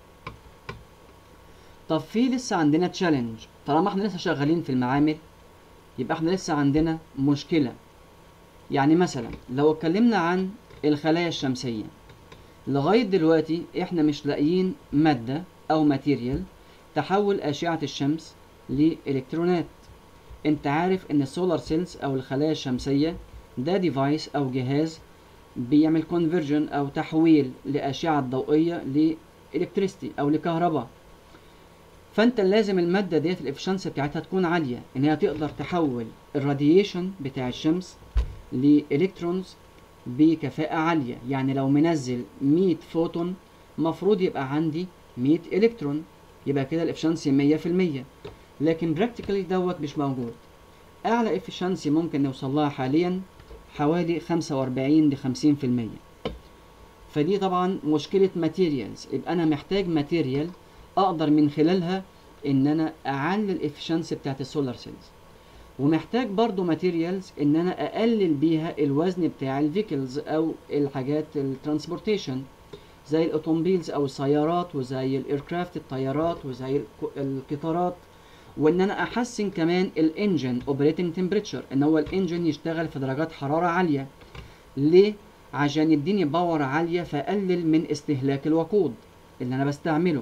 Speaker 1: طب في لسه عندنا تشالنج طالما احنا لسه شغالين في المعامل يبقى احنا لسه عندنا مشكلة يعني مثلا لو اتكلمنا عن الخلايا الشمسية لغاية دلوقتي احنا مش لاقيين مادة او ماتيريال تحول اشعة الشمس لالكترونات انت عارف ان السولار سيلز او الخلايا الشمسية ده ديفايس او جهاز بيعمل كونفرجن او تحويل لاشعة ضوئية لالكتريستي او لكهرباء فانت لازم المادة ديت الافشنسي بتاعتها تكون عالية ان هي تقدر تحول الراديشن بتاع الشمس لالكترونز بكفاءة عالية يعني لو منزل 100 فوتون مفروض يبقى عندي 100 الكترون يبقى كده الافشنسي 100% لكن براكتيكالي دوت مش موجود اعلى افشنسي ممكن نوصل لها حاليا حوالي 45 ل 50% فدي طبعا مشكلة ماتيريالز يبقى انا محتاج ماتيريال اقدر من خلالها ان انا اعلي الافشنسي بتاعت السولار سيلز ومحتاج برضو ماتيريالز ان انا اقلل بيها الوزن بتاع الفيكلز او الحاجات الترانسبورتيشن زي الاوتومبيلز او السيارات وزي الايركرافت الطيارات وزي الك- القطارات وان انا احسن كمان الانجن اوبريتنج تمبريتشر ان هو الانجن يشتغل في درجات حراره عاليه ليه عشان يديني باور عاليه فاقلل من استهلاك الوقود اللي انا بستعمله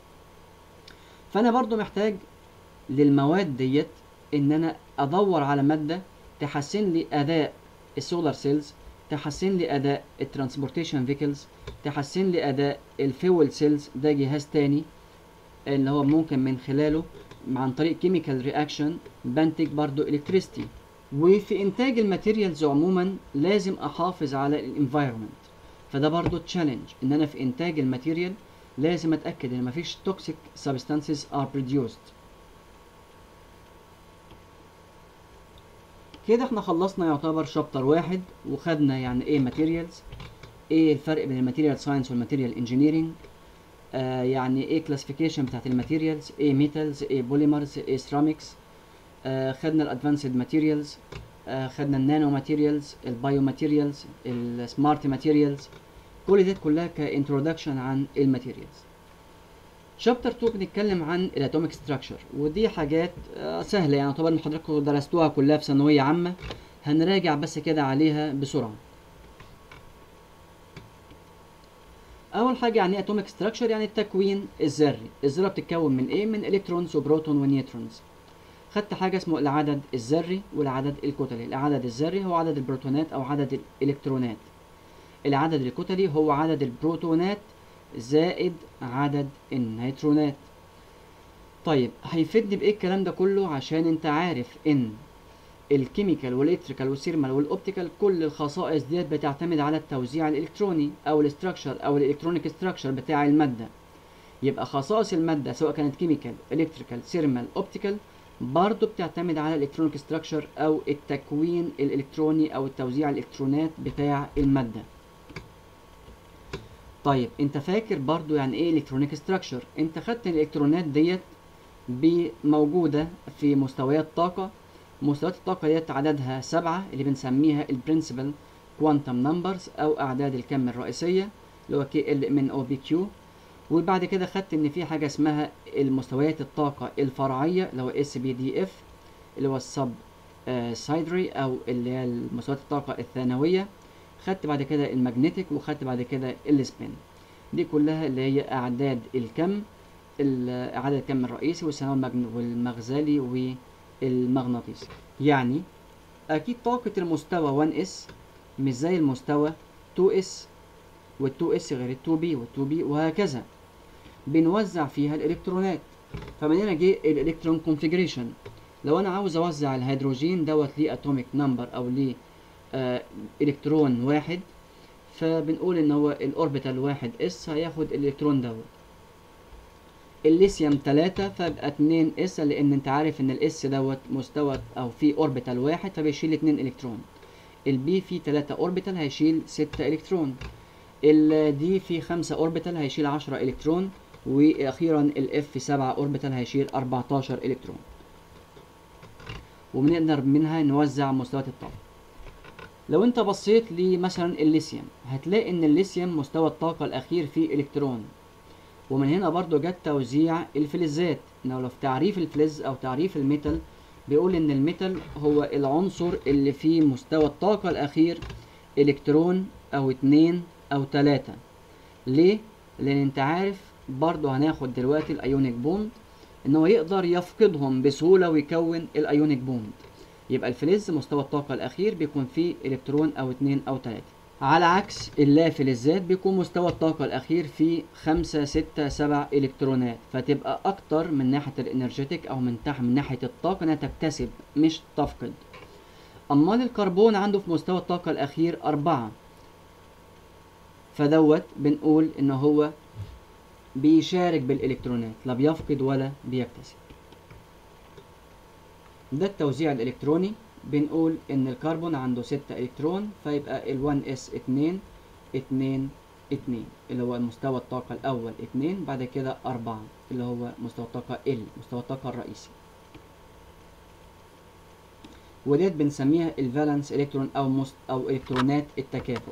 Speaker 1: فانا برضو محتاج للمواد ديت ان انا ادور على ماده تحسن لي اداء السولار سيلز تحسن لي اداء الترانسبورتيشن فيكلز تحسن لي اداء الفيول سيلز ده جهاز تاني اللي هو ممكن من خلاله عن طريق كيميكال رياكشن بنتج برضو الكتريستي وفي انتاج الماتيريالز عموما لازم احافظ على الانفايرمنت فده برضو تشالنج ان انا في انتاج الماتيريال لازم اتاكد ان مفيش توكسيك سبستانسز ار produced كده احنا خلصنا يعتبر شابتر واحد وخدنا يعني ايه ماتيريالز ايه الفرق بين الماتيريال ساينس والماتيريال انجينيرنج آه يعني ايه كلاسيفيكيشن بتاعت الماتيريالز ايه ميتالز ايه بوليمرز ايه سيراميكس آه خدنا الادفانسد ماتيريالز آه خدنا النانو ماتيريالز البايو ماتيريالز السمارت ماتيريالز كل دي كلها كانترودكشن عن الماتيريالز شابتر 2 بنتكلم عن الاتوميك ستراكشر ودي حاجات آه سهله يعني طبعا حضراتكم درستوها كلها في ثانويه عامه هنراجع بس كده عليها بسرعه اول حاجه يعني اتوميك ستراكشر يعني التكوين الذري الذره بتتكون من ايه من الكترونز وبروتون ونيوترونز خدت حاجه اسمه العدد الذري والعدد الكتلي العدد الذري هو عدد البروتونات او عدد الالكترونات العدد الكتلي هو عدد البروتونات زائد عدد النيوترونات طيب هيفيدني بايه الكلام ده كله عشان انت عارف ان الكيميكال والالكتريكال والسيرمال والاوبتيكال كل الخصائص ديت بتعتمد على التوزيع الالكتروني او الاستراكشر او الالكترونيك استراكشر بتاع الماده يبقى خصائص الماده سواء كانت كيميكال الكتريكال سيرمال اوبتيكال برضه بتعتمد على الالكترونيك استراكشر او التكوين الالكتروني او التوزيع الالكترونات بتاع الماده طيب انت فاكر برضو يعني ايه الكترونيك استراكشر انت خدت الالكترونات ديت موجوده في مستويات طاقه مستويات الطاقه ديت عددها سبعة اللي بنسميها البرنسبل كوانتم نمبرز او اعداد الكم الرئيسيه اللي هو كي ال من او بي كيو وبعد كده خدت ان في حاجه اسمها المستويات الطاقه الفرعيه اللي هو اس بي دي اف اللي هو السب سايدري او اللي هي مستويات الطاقه الثانويه خدت بعد كده المagnetic وخدت بعد كده السبين دي كلها اللي هي اعداد الكم عدد الكم الرئيسي والثانوي والمغزلي والمغناطيسي يعني اكيد طاقة المستوى 1s مش زي المستوى 2s وال2s غير ال2b وال2b وهكذا بنوزع فيها الالكترونات فمن هنا جه الالكترون كونفيجريشن لو انا عاوز اوزع الهيدروجين دوت ليه اتوميك نمبر او ليه آه الكترون واحد فبنقول ان هو الاوربيتال واحد اس هياخد الالكترون دوت الليثيوم تلاتة فيبقى اتنين اس لان انت عارف ان الاس دوت مستوى او في اوربيتال واحد فبيشيل اتنين الكترون البي فيه تلاتة اوربيتال هيشيل ستة الكترون الدي فيه خمسة اوربيتال هيشيل عشرة الكترون واخيرا الاف في سبعة اوربيتال هيشيل اربعتاشر الكترون وبنقدر منها نوزع مستويات الطاقة لو انت بصيت لمثلا الليثيوم هتلاقي ان الليثيوم مستوى الطاقة الاخير فيه الكترون ومن هنا برضو جت توزيع الفلزات انه لو في تعريف الفلز او تعريف الميتال بيقول ان الميتال هو العنصر اللي فيه مستوى الطاقة الاخير الكترون او اتنين او تلاتة ليه؟ لان انت عارف برضو هناخد دلوقتي الايونيك بوند ان هو يقدر يفقدهم بسهولة ويكون الايونيك بوند يبقى الفلز مستوى الطاقة الأخير بيكون فيه إلكترون أو اتنين أو تلاتة على عكس اللافلزات بيكون مستوى الطاقة الأخير فيه خمسة ستة سبع إلكترونات فتبقى أكتر من ناحية الإنرجيتك أو من تحت من ناحية الطاقة إنها تكتسب مش تفقد أمال الكربون عنده في مستوى الطاقة الأخير أربعة فدوت بنقول إن هو بيشارك بالإلكترونات لا بيفقد ولا بيكتسب ده التوزيع الإلكتروني بنقول إن الكربون عنده ستة إلكترون فيبقى ال 1s اتنين اتنين اتنين اللي هو مستوى الطاقة الأول اتنين بعد كده أربعة اللي هو مستوى الطاقة ال مستوى الطاقة الرئيسي وديت بنسميها الفالنس إلكترون أو مست أو إلكترونات التكافؤ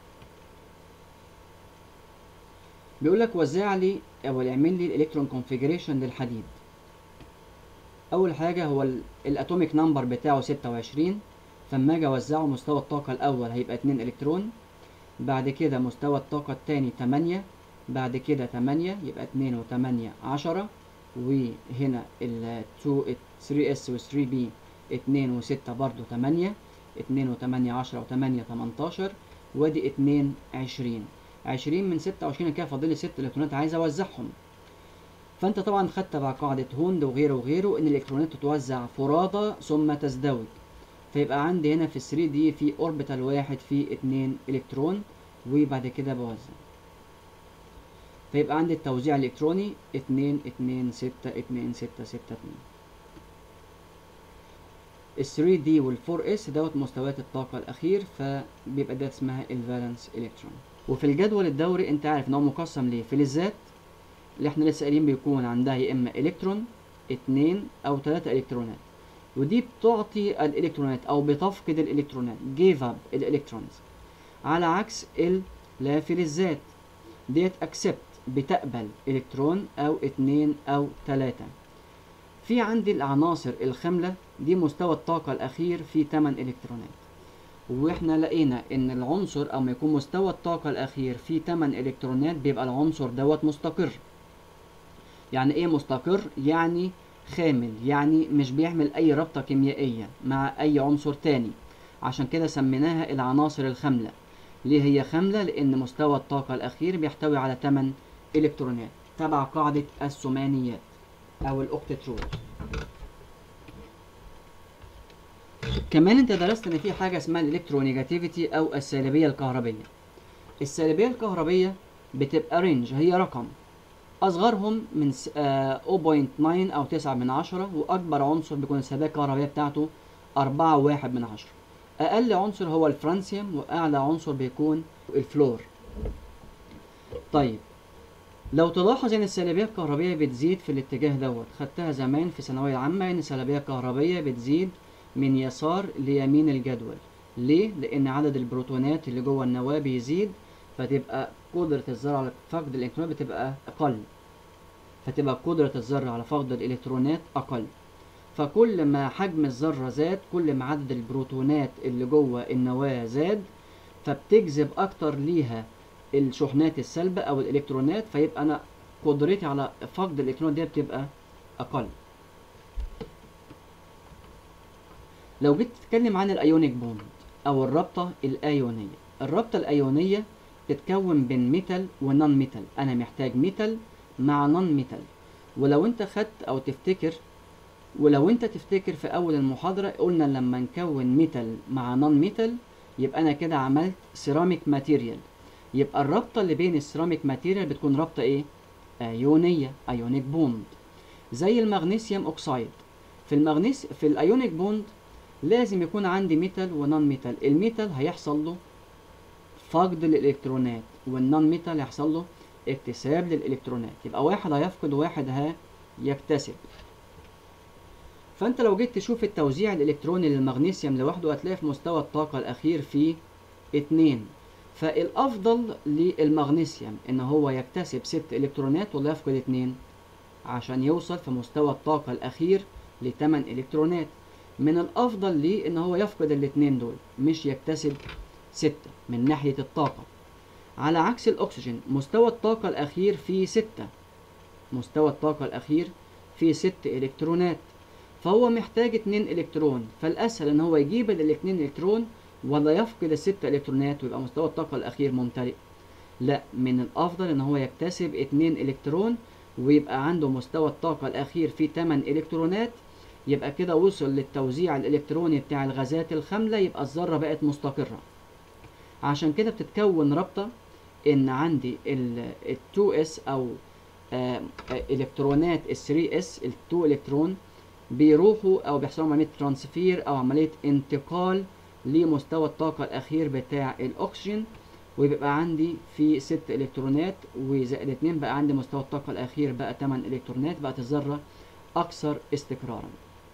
Speaker 1: بيقول لك وزع لي أو اعمل لي الإلكترون كونفيجريشن للحديد اول حاجه هو الاتوميك نمبر بتاعه 26 فاما اجي اوزعه مستوى الطاقه الاول هيبقى 2 الكترون بعد كده مستوى الطاقه الثاني 8 بعد كده 8 يبقى 2 و8 10 وهنا ال 2 3s و 3b 2 و6 برضو 8 2 و8 10 و8 18 وادي 2 20 20 من 26 كده فاضل لي 6 الكترونات عايز اوزعهم فانت طبعا خدت تبع قاعدة هوند وغيره وغيره ان الالكترونات تتوزع فرادى ثم تزدوج فيبقى عندي هنا في 3 دي في اوربيتال واحد فيه اتنين الكترون وبعد كده بوزع فيبقى عندي التوزيع الالكتروني اتنين اتنين ستة اتنين ستة ستة اتنين ال 3 دي وال 4 اس دوت مستويات الطاقة الأخير فبيبقى ده اسمها الفالنس الكترون وفي الجدول الدوري انت عارف ان هو مقسم لفلزات اللي احنا لسه قايلين بيكون عندها يا اما الكترون اتنين او تلاتة الكترونات ودي بتعطي الالكترونات او بتفقد الالكترونات give up الالكترونز على عكس لا فلزات ديت accept بتقبل الكترون او اتنين او تلاتة في عندي العناصر الخاملة دي مستوى الطاقة الاخير في 8 الكترونات واحنا لقينا ان العنصر اما يكون مستوى الطاقة الاخير فيه 8 الكترونات بيبقى العنصر دوت مستقر يعني ايه مستقر يعني خامل يعني مش بيعمل اي رابطة كيميائية مع اي عنصر تاني عشان كده سميناها العناصر الخاملة ليه هي خاملة لان مستوى الطاقة الاخير بيحتوي على 8 الكترونات تبع قاعدة الثمانيات او الاوكتترون كمان انت درست ان في حاجه اسمها الالكترونيجاتيفيتي او السالبيه الكهربيه السالبيه الكهربيه بتبقى رينج هي رقم اصغرهم من 0.9 او 9 من عشرة واكبر عنصر بيكون السالبيه الكهربيه بتاعته 4 واحد من عشرة اقل عنصر هو الفرانسيوم واعلى عنصر بيكون الفلور طيب لو تلاحظ ان السالبيه الكهربيه بتزيد في الاتجاه دوت خدتها زمان في ثانويه عامه ان السالبيه الكهربيه بتزيد من يسار ليمين الجدول ليه؟ لأن عدد البروتونات اللي جوه النواة بيزيد فتبقى قدرة الذرة على فقد الإلكترونات بتبقى أقل فتبقى قدرة الذرة على فقد الإلكترونات أقل فكل ما حجم الذرة زاد كل ما عدد البروتونات اللي جوه النواة زاد فبتجذب أكتر ليها الشحنات السالبة أو الإلكترونات فيبقى أنا قدرتي على فقد الإلكترونات دي بتبقى أقل لو جيت تتكلم عن الايونيك بوند او الرابطه الايونيه الرابطه الايونيه تتكون بين ميتال ونون ميتال انا محتاج ميتال مع نون ميتال ولو انت خدت او تفتكر ولو انت تفتكر في اول المحاضره قلنا لما نكون ميتال مع نون ميتال يبقى انا كده عملت سيراميك ماتيريال يبقى الرابطه اللي بين السيراميك ماتيريال بتكون رابطه ايه ايونيه ايونيك بوند زي المغنيسيوم اوكسايد في المغنيس في الايونيك بوند لازم يكون عندي ميتال ونون ميتال الميتال هيحصل له فقد للالكترونات والنون ميتال هيحصل له اكتساب للالكترونات يبقى واحد هيفقد وواحد هيكتسب فانت لو جيت تشوف التوزيع الالكتروني للمغنيسيوم لوحده هتلاقي في مستوى الطاقة الاخير فيه اتنين فالافضل للمغنيسيوم ان هو يكتسب ست الكترونات ولا يفقد اتنين عشان يوصل في مستوى الطاقة الاخير لتمن الكترونات من الافضل ليه ان هو يفقد الاتنين دول مش يكتسب ستة من ناحية الطاقة على عكس الاكسجين مستوى الطاقة الاخير فيه ستة مستوى الطاقة الاخير فيه ست الكترونات فهو محتاج اتنين الكترون فالاسهل ان هو يجيب الاتنين الكترون ولا يفقد الست الكترونات ويبقى مستوى الطاقة الاخير ممتلئ لا من الافضل ان هو يكتسب اتنين الكترون ويبقى عنده مستوى الطاقة الاخير فيه 8 الكترونات يبقى كده وصل للتوزيع الالكتروني بتاع الغازات الخاملة يبقى الذرة بقت مستقرة عشان كده بتتكون رابطة ان عندي ال 2s او آه الكترونات ال 3s ال 2 الكترون بيروحوا او بيحصلوا عملية ترانسفير او عملية انتقال لمستوى الطاقة الاخير بتاع الاكسجين ويبقى عندي في ست الكترونات وزائد اتنين بقى عندي مستوى الطاقة الاخير بقى 8 الكترونات بقت الذرة اكثر استقرارا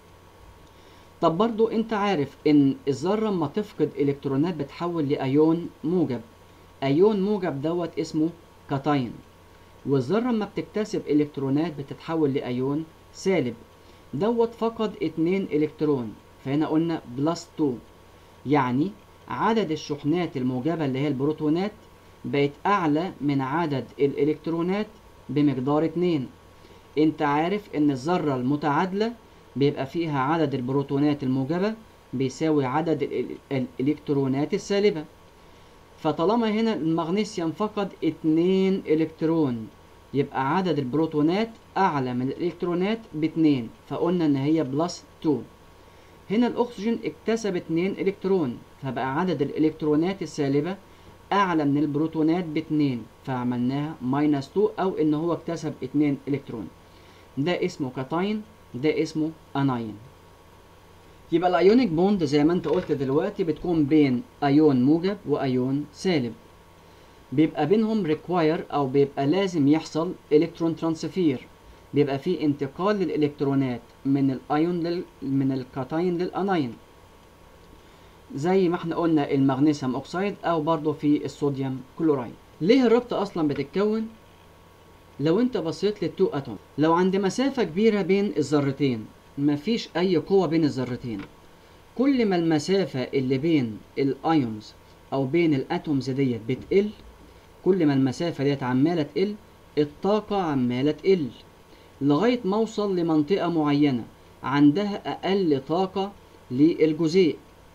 Speaker 1: طب برضو انت عارف ان الذرة لما تفقد الكترونات بتحول لايون موجب ايون موجب دوت اسمه كاتاين والذرة لما بتكتسب الكترونات بتتحول لايون سالب دوت فقد اتنين الكترون فهنا قلنا بلس 2 يعني عدد الشحنات الموجبة اللي هي البروتونات بقت اعلى من عدد الالكترونات بمقدار 2 انت عارف ان الذرة المتعادلة بيبقى فيها عدد البروتونات الموجبة بيساوي عدد الالكترونات السالبة فطالما هنا المغنيسيوم فقد اتنين الكترون يبقى عدد البروتونات اعلى من الالكترونات باتنين فقلنا ان هي بلس 2 هنا الاكسجين اكتسب اتنين الكترون فبقى عدد الالكترونات السالبة اعلى من البروتونات باتنين فعملناها ماينس 2 او ان هو اكتسب اتنين الكترون ده اسمه كاتاين ده اسمه اناين يبقى الايونيك بوند زي ما انت قلت دلوقتي بتكون بين ايون موجب وايون سالب بيبقى بينهم ريكواير او بيبقى لازم يحصل الكترون ترانسفير بيبقى فيه انتقال للالكترونات من الايون لل... من الكاتاين للاناين زي ما احنا قلنا المغنيسيوم اوكسيد او برضه في الصوديوم كلورايد ليه الرابطه اصلا بتتكون لو انت بصيت للتو اتوم لو عند مسافه كبيره بين الذرتين مفيش اي قوه بين الذرتين كل ما المسافه اللي بين الايونز او بين الاتومز ديت بتقل كل ما المسافه ديت عماله تقل الطاقه عماله تقل لغايه ما اوصل لمنطقه معينه عندها اقل طاقه للجزيء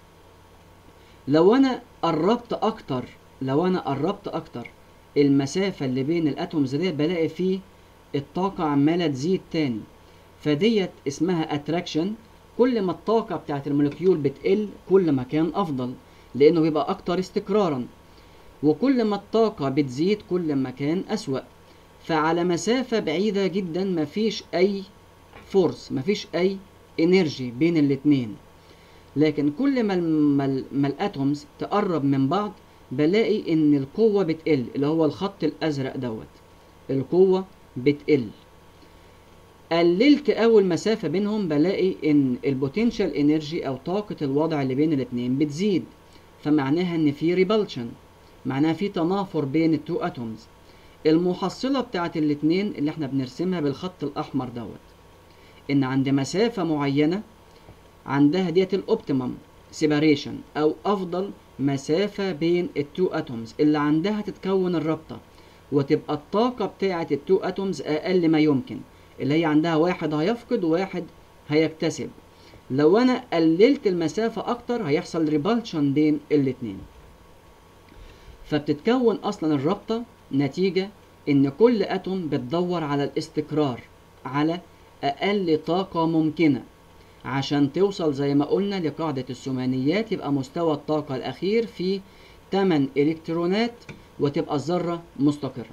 Speaker 1: لو انا قربت اكتر لو انا قربت اكتر المسافة اللي بين الاتومز ديت بلاقي فيه الطاقة عمالة تزيد تاني فديت اسمها اتراكشن كل ما الطاقة بتاعت المولكيول بتقل كل ما كان افضل لانه بيبقى اكتر استقرارا وكل ما الطاقة بتزيد كل ما كان اسوأ فعلى مسافة بعيدة جدا مفيش اي فورس مفيش اي انرجي بين الاتنين لكن كل ما, ما, ما الاتومز تقرب من بعض بلاقي ان القوه بتقل اللي هو الخط الازرق دوت القوه بتقل قللت اول مسافه بينهم بلاقي ان البوتنشال انرجي او طاقه الوضع اللي بين الاتنين بتزيد فمعناها ان في ريبلشن معناها في تنافر بين التو اتومز المحصله بتاعت الاتنين اللي احنا بنرسمها بالخط الاحمر دوت ان عند مسافه معينه عندها ديت الاوبتيمم سيباريشن او افضل مسافة بين التو اتومز اللي عندها تتكون الرابطة وتبقى الطاقة بتاعة التو اتومز اقل ما يمكن اللي هي عندها واحد هيفقد وواحد هيكتسب لو انا قللت المسافة اكتر هيحصل ريبالشن بين الاتنين فبتتكون اصلا الرابطة نتيجة ان كل اتوم بتدور على الاستقرار على اقل طاقة ممكنة عشان توصل زي ما قلنا لقاعدة الثمانيات يبقى مستوى الطاقة الأخير في 8 إلكترونات وتبقى الذرة مستقرة.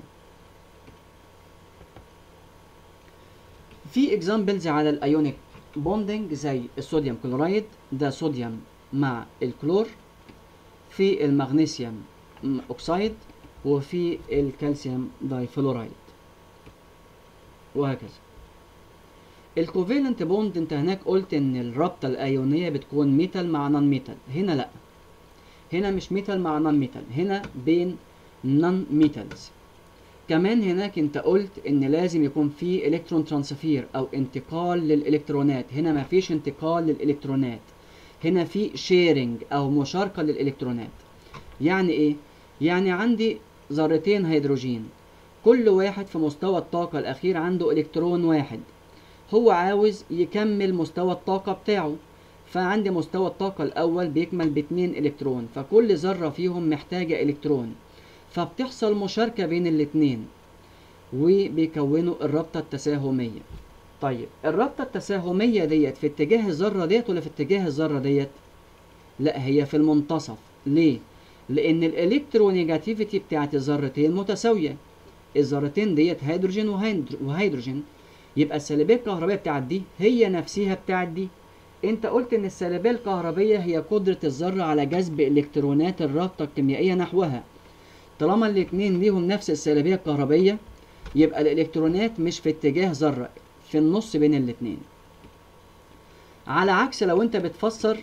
Speaker 1: في اكزامبلز على الايونيك بوندنج زي الصوديوم كلورايد ده صوديوم مع الكلور في المغنيسيوم اوكسايد وفي الكالسيوم دايفلورايد وهكذا الكوفالنت بوند انت هناك قلت ان الرابطه الايونيه بتكون ميتال مع نون ميتال هنا لا هنا مش ميتال مع نون ميتال هنا بين نون ميتالز كمان هناك انت قلت ان لازم يكون في الكترون ترانسفير او انتقال للالكترونات هنا ما فيش انتقال للالكترونات هنا في شيرنج او مشاركه للالكترونات يعني ايه يعني عندي ذرتين هيدروجين كل واحد في مستوى الطاقه الاخير عنده الكترون واحد هو عاوز يكمل مستوى الطاقة بتاعه فعندي مستوى الطاقة الأول بيكمل باتنين إلكترون فكل ذرة فيهم محتاجة إلكترون فبتحصل مشاركة بين الاتنين وبيكونوا الرابطة التساهمية طيب الرابطة التساهمية ديت في اتجاه الذرة ديت ولا في اتجاه الذرة ديت؟ لا هي في المنتصف ليه؟ لأن الإلكترونيجاتيفيتي بتاعت الذرتين متساوية الذرتين ديت هيدروجين وهيدروجين يبقى السلبيه الكهربائيه بتاعت دي هي نفسها بتاعت دي انت قلت ان السلبيه الكهربيه هي قدره الذره على جذب الكترونات الرابطه الكيميائيه نحوها طالما الاتنين ليهم نفس السلبيه الكهربيه يبقى الالكترونات مش في اتجاه ذره في النص بين الاتنين على عكس لو انت بتفسر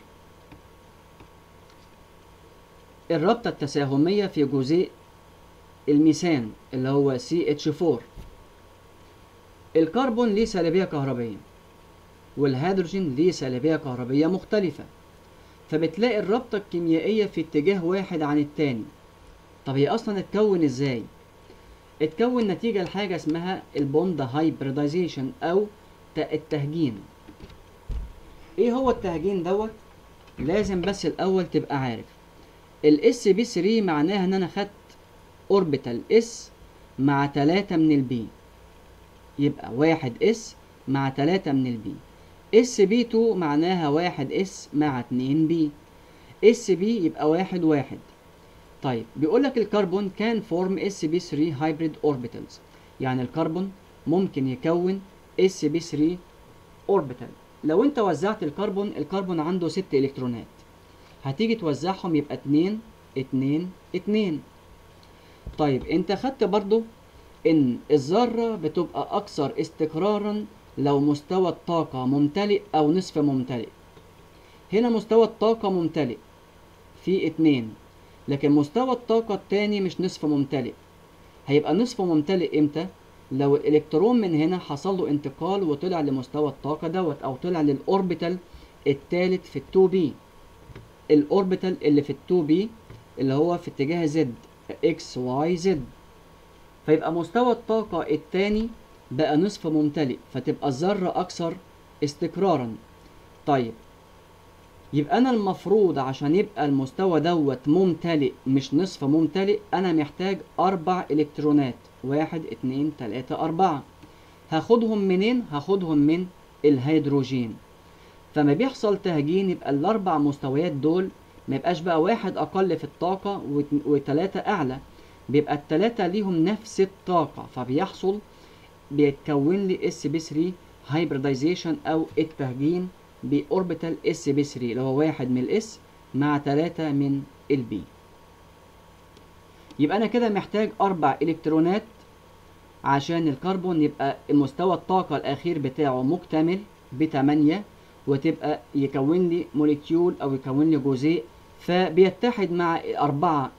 Speaker 1: الرابطه التساهميه في جزيء الميثان اللي هو CH4 الكربون ليه سلبية كهربية والهيدروجين ليه سلبية كهربية مختلفة فبتلاقي الرابطة الكيميائية في اتجاه واحد عن التاني طب هي أصلا اتكون ازاي؟ اتكون نتيجة لحاجة اسمها البوند هايبريدايزيشن أو التهجين ايه هو التهجين دوت؟ لازم بس الأول تبقى عارف الاس بي 3 معناها ان انا خدت اوربيتال اس مع 3 من البي يبقى واحد اس مع تلاتة من البي اس بي تو معناها واحد اس مع اتنين بي اس بي يبقى واحد واحد طيب بيقولك الكربون كان فورم اس بي 3 هايبريد اوربيتالز يعني الكربون ممكن يكون اس بي 3 اوربيتال لو انت وزعت الكربون الكربون عنده ست الكترونات هتيجي توزعهم يبقى اتنين اتنين اتنين طيب انت خدت برضو ان الذرة بتبقى اكثر استقرارا لو مستوى الطاقة ممتلئ او نصف ممتلئ هنا مستوى الطاقة ممتلئ في اتنين لكن مستوى الطاقة التاني مش نصف ممتلئ هيبقى نصف ممتلئ امتى لو الالكترون من هنا حصل له انتقال وطلع لمستوى الطاقة دوت او طلع للاوربيتال التالت في التو بي الاوربيتال اللي في التو بي اللي هو في اتجاه زد اكس واي زد فيبقى مستوى الطاقة التاني بقى نصف ممتلئ فتبقى الذرة أكثر استقرارا طيب يبقى أنا المفروض عشان يبقى المستوى دوت ممتلئ مش نصف ممتلئ أنا محتاج أربع إلكترونات واحد اتنين تلاتة أربعة هاخدهم منين؟ هاخدهم من الهيدروجين فما بيحصل تهجين يبقى الأربع مستويات دول ما يبقاش بقى واحد أقل في الطاقة وتلاتة أعلى بيبقى التلاتة ليهم نفس الطاقة فبيحصل بيتكون لي اس بي 3 هايبردايزيشن او التهجين باوربيتال اس بي 3 اللي هو واحد من الاس مع تلاتة من البي يبقى انا كده محتاج اربع الكترونات عشان الكربون يبقى مستوى الطاقة الاخير بتاعه مكتمل بتمانية وتبقى يكون لي موليكيول او يكون لي جزيء فبيتحد مع اربعة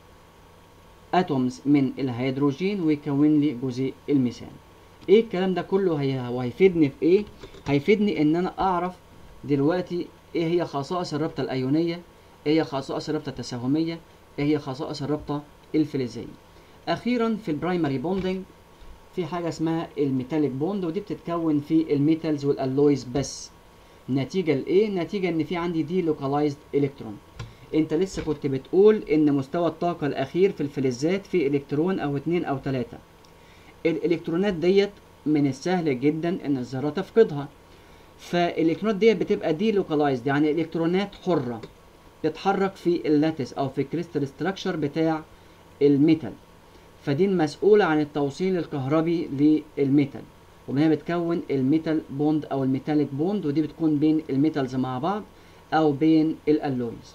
Speaker 1: اتومز من الهيدروجين ويكون لي جزيء الميثان ايه الكلام ده كله هي وهيفيدني في ايه هيفيدني ان انا اعرف دلوقتي ايه هي خصائص الرابطه الايونيه ايه هي خصائص الرابطه التساهميه ايه هي خصائص الرابطه الفلزيه اخيرا في البرايمري بوندنج في حاجه اسمها الميتاليك بوند ودي بتتكون في الميتالز والالويز بس نتيجه لايه نتيجه ان في عندي دي لوكالايزد الكترون انت لسه كنت بتقول ان مستوى الطاقه الاخير في الفلزات في الكترون او اتنين او تلاته الالكترونات ديت من السهل جدا ان الذره تفقدها فالالكترونات ديت بتبقى دي لوكالايزد يعني الكترونات حره تتحرك في اللاتس او في الكريستال ستراكشر بتاع الميتال فدي المسؤوله عن التوصيل الكهربي للميتال ومن هنا بتكون الميتال بوند او الميتاليك بوند ودي بتكون بين الميتالز مع بعض او بين الالويز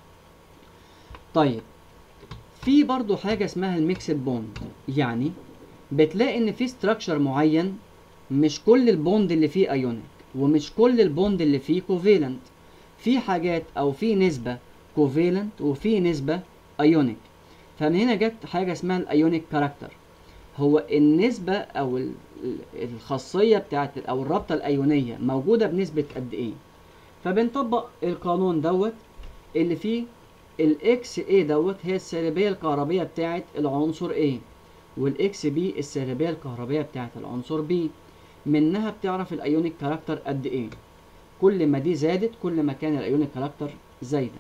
Speaker 1: طيب في برضو حاجه اسمها الميكسد بوند يعني بتلاقي ان في ستراكشر معين مش كل البوند اللي فيه ايونيك ومش كل البوند اللي فيه كوفيلنت في حاجات او في نسبه كوفيلنت وفي نسبه ايونيك فمن هنا جت حاجه اسمها الايونيك كاركتر هو النسبه او الخاصيه بتاعت او الرابطه الايونيه موجوده بنسبه قد ايه فبنطبق القانون دوت اللي فيه الاكس اي دوت هي السالبيه الكهربيه بتاعت العنصر A والاكس بي السالبيه الكهربيه بتاعت العنصر بي منها بتعرف الايونيك كاركتر قد ايه كل ما دي زادت كل ما كان الايونيك كاركتر زايده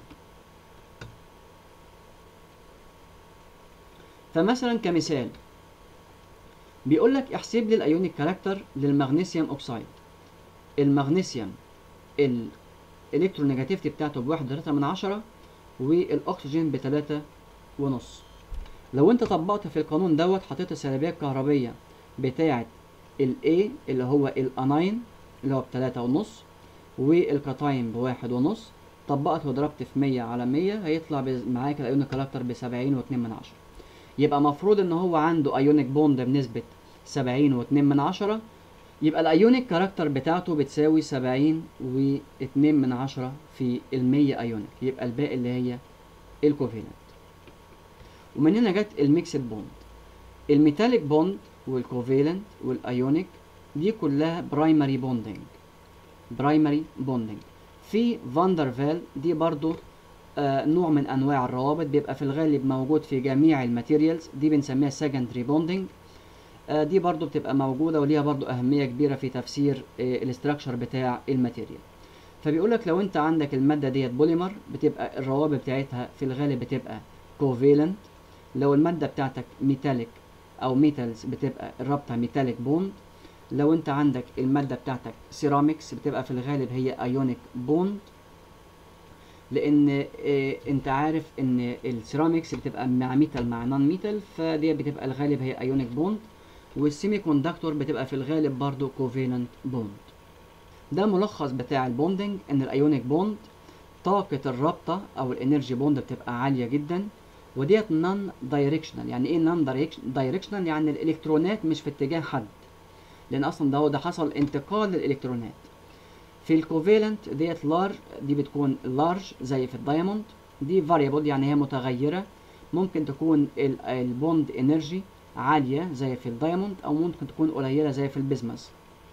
Speaker 1: فمثلا كمثال بيقول لك احسب لي الايونيك كاركتر للمغنيسيوم اوكسايد المغنيسيوم الالكترونيجاتيفيتي بتاعته بواحد وتلاتة من عشرة والاكسجين بتلاتة ونص لو انت طبقت في القانون دوت حطيت السلبيه الكهربيه بتاعه ال A اللي هو الاناين اللي هو بتلاتة ونص والكاتاين بواحد ونص طبقت وضربت في مية على مية هيطلع معاك الايونيك كاركتر بسبعين واتنين من عشرة يبقى مفروض ان هو عنده ايونيك بوند بنسبة سبعين واتنين من عشرة يبقى الايونيك كاركتر بتاعته بتساوي سبعين واتنين من عشرة في المية ايونيك يبقى الباقي اللي هي الكوفيلنت ومن هنا جت الميكسد بوند الميتاليك بوند والكوفيلنت والايونيك دي كلها برايمري بوندنج برايمري بوندنج في فاندرفال دي برضو آه نوع من انواع الروابط بيبقى في الغالب موجود في جميع الماتيريالز دي بنسميها سكندري بوندنج آه دي برضو بتبقى موجودة وليها برضو أهمية كبيرة في تفسير آه الاستراكشر بتاع الماتيريال فبيقول لك لو انت عندك المادة ديت بوليمر بتبقى الروابط بتاعتها في الغالب بتبقى كوفيلنت لو المادة بتاعتك ميتاليك أو ميتالز بتبقى الرابطة ميتاليك بوند لو انت عندك المادة بتاعتك سيراميكس بتبقى في الغالب هي ايونيك بوند لان اه انت عارف ان السيراميكس بتبقى مع ميتال مع نون ميتال فدي بتبقى الغالب هي ايونيك بوند والسيمي كوندكتور بتبقى في الغالب برضو كوفيلنت بوند ده ملخص بتاع البوندنج ان الايونيك بوند طاقة الرابطة او الانرجي بوند بتبقى عالية جدا وديت نون دايركشنال يعني ايه نون دايركشنال يعني الالكترونات مش في اتجاه حد لان اصلا ده هو ده حصل انتقال للالكترونات في الكوفالنت ديت لارج دي بتكون لارج زي في الدايموند دي فاريبل يعني هي متغيره ممكن تكون البوند انرجي عاليه زي في الدايموند او ممكن تكون قليله زي في البيزمس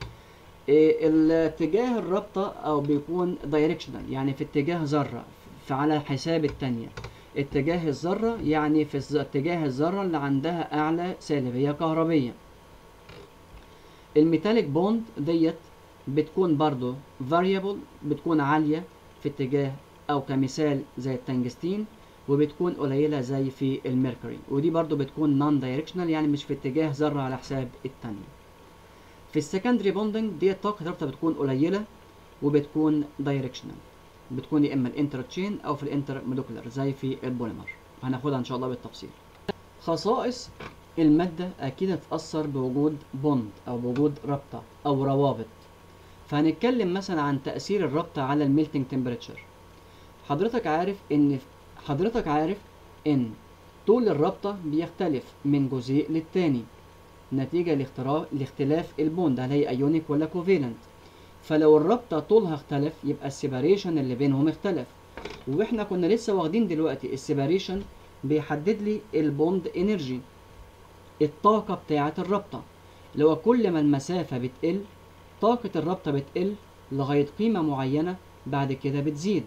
Speaker 1: الاتجاه الرابطه او بيكون دايركشنال يعني في اتجاه ذره فعلى حساب التانية اتجاه الذرة يعني في اتجاه الذرة اللي عندها أعلى سالبية كهربية الميتاليك بوند ديت بتكون برضو variable بتكون عالية في اتجاه أو كمثال زي التنجستين وبتكون قليلة زي في الميركوري ودي برضو بتكون non directional يعني مش في اتجاه ذرة على حساب التانية في السكندري بوندنج دي طاقة الرابطة بتكون قليلة وبتكون directional بتكون يا اما الانتر تشين او في الانتر مولكولر زي في البوليمر هناخدها ان شاء الله بالتفصيل خصائص المادة أكيد هتتأثر بوجود بوند أو بوجود رابطة أو روابط فهنتكلم مثلا عن تأثير الرابطة على الميلتنج تمبريتشر حضرتك عارف إن حضرتك عارف إن طول الرابطة بيختلف من جزيء للتاني نتيجة لاختلاف البوند هل هي أيونيك ولا كوفيلنت فلو الرابطة طولها اختلف يبقى السيباريشن اللي بينهم اختلف واحنا كنا لسه واخدين دلوقتي السيباريشن بيحدد لي البوند انرجي الطاقة بتاعة الرابطة اللي هو كل ما المسافة بتقل طاقة الرابطة بتقل لغاية قيمة معينة بعد كده بتزيد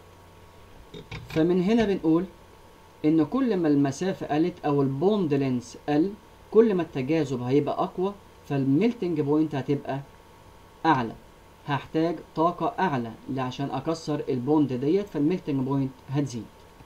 Speaker 1: فمن هنا بنقول ان كل ما المسافة قلت او البوند لينس قل كل ما التجاذب هيبقى اقوى فالميلتنج بوينت هتبقى اعلى هحتاج طاقة أعلى عشان أكسر البوند ديت فالميلتنج بوينت هتزيد.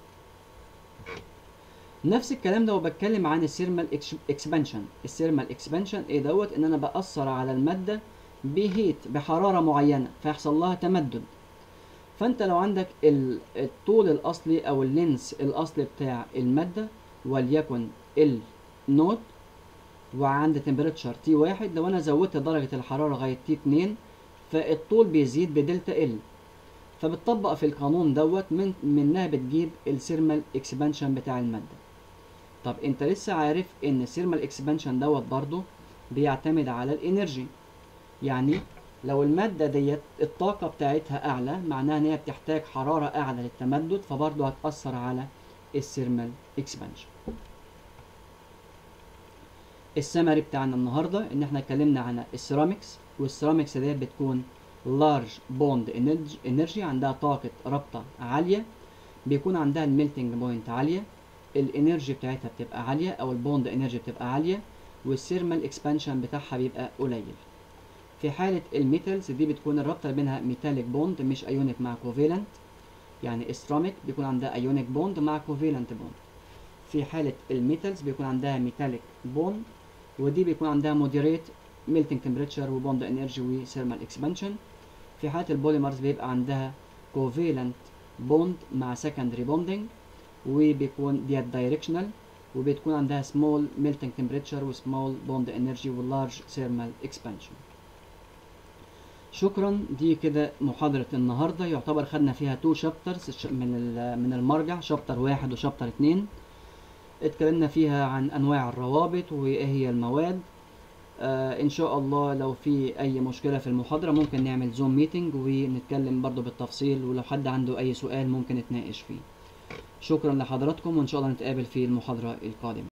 Speaker 1: نفس الكلام ده وبتكلم عن السيرمال اكسبانشن، السيرمال اكسبانشن ايه دوت إن أنا بأثر على المادة بهيت بحرارة معينة فيحصل لها تمدد. فأنت لو عندك الطول الأصلي أو اللينس الأصلي بتاع المادة وليكن ال نوت وعند تمبريتشر تي واحد لو أنا زودت درجة الحرارة لغاية تي اتنين فالطول بيزيد بدلتا ال فبتطبق في القانون دوت من منها بتجيب السيرمال اكسبانشن بتاع الماده طب انت لسه عارف ان السيرمال اكسبانشن دوت برضو بيعتمد على الانرجي يعني لو المادة ديت الطاقة بتاعتها أعلى معناها إن هي بتحتاج حرارة أعلى للتمدد فبرضه هتأثر على السيرمال اكسبانشن. السمري بتاعنا النهارده إن إحنا اتكلمنا عن السيراميكس والسيراميكس ديت بتكون لارج بوند انرجي عندها طاقة رابطة عالية بيكون عندها الميلتنج بوينت عالية الانرجي بتاعتها بتبقى عالية او البوند انرجي بتبقى عالية والسيرمال اكسبانشن بتاعها بيبقى قليل في حالة الميتالز دي بتكون الرابطة بينها ميتاليك بوند مش ايونيك مع كوفيلنت يعني السيراميك بيكون عندها ايونيك بوند مع كوفيلنت بوند في حالة الميتالز بيكون عندها ميتاليك بوند ودي بيكون عندها موديريت ميلتنج تمبريتشر وبوند انرجي وثيرمال اكسبانشن في حالة البوليمرز بيبقى عندها كوفيلنت بوند مع سكندري بوندنج وبيكون ديت دايركشنال وبتكون عندها سمول ميلتنج تمبريتشر وسمول بوند انرجي ولارج ثيرمال اكسبانشن شكرا دي كده محاضرة النهاردة يعتبر خدنا فيها تو شابترز من من المرجع شابتر واحد وشابتر اتنين اتكلمنا فيها عن انواع الروابط وايه هي المواد آه ان شاء الله لو في اي مشكله في المحاضره ممكن نعمل زوم ميتنج ونتكلم برضو بالتفصيل ولو حد عنده اي سؤال ممكن نتناقش فيه شكرا لحضراتكم وان شاء الله نتقابل في المحاضره القادمه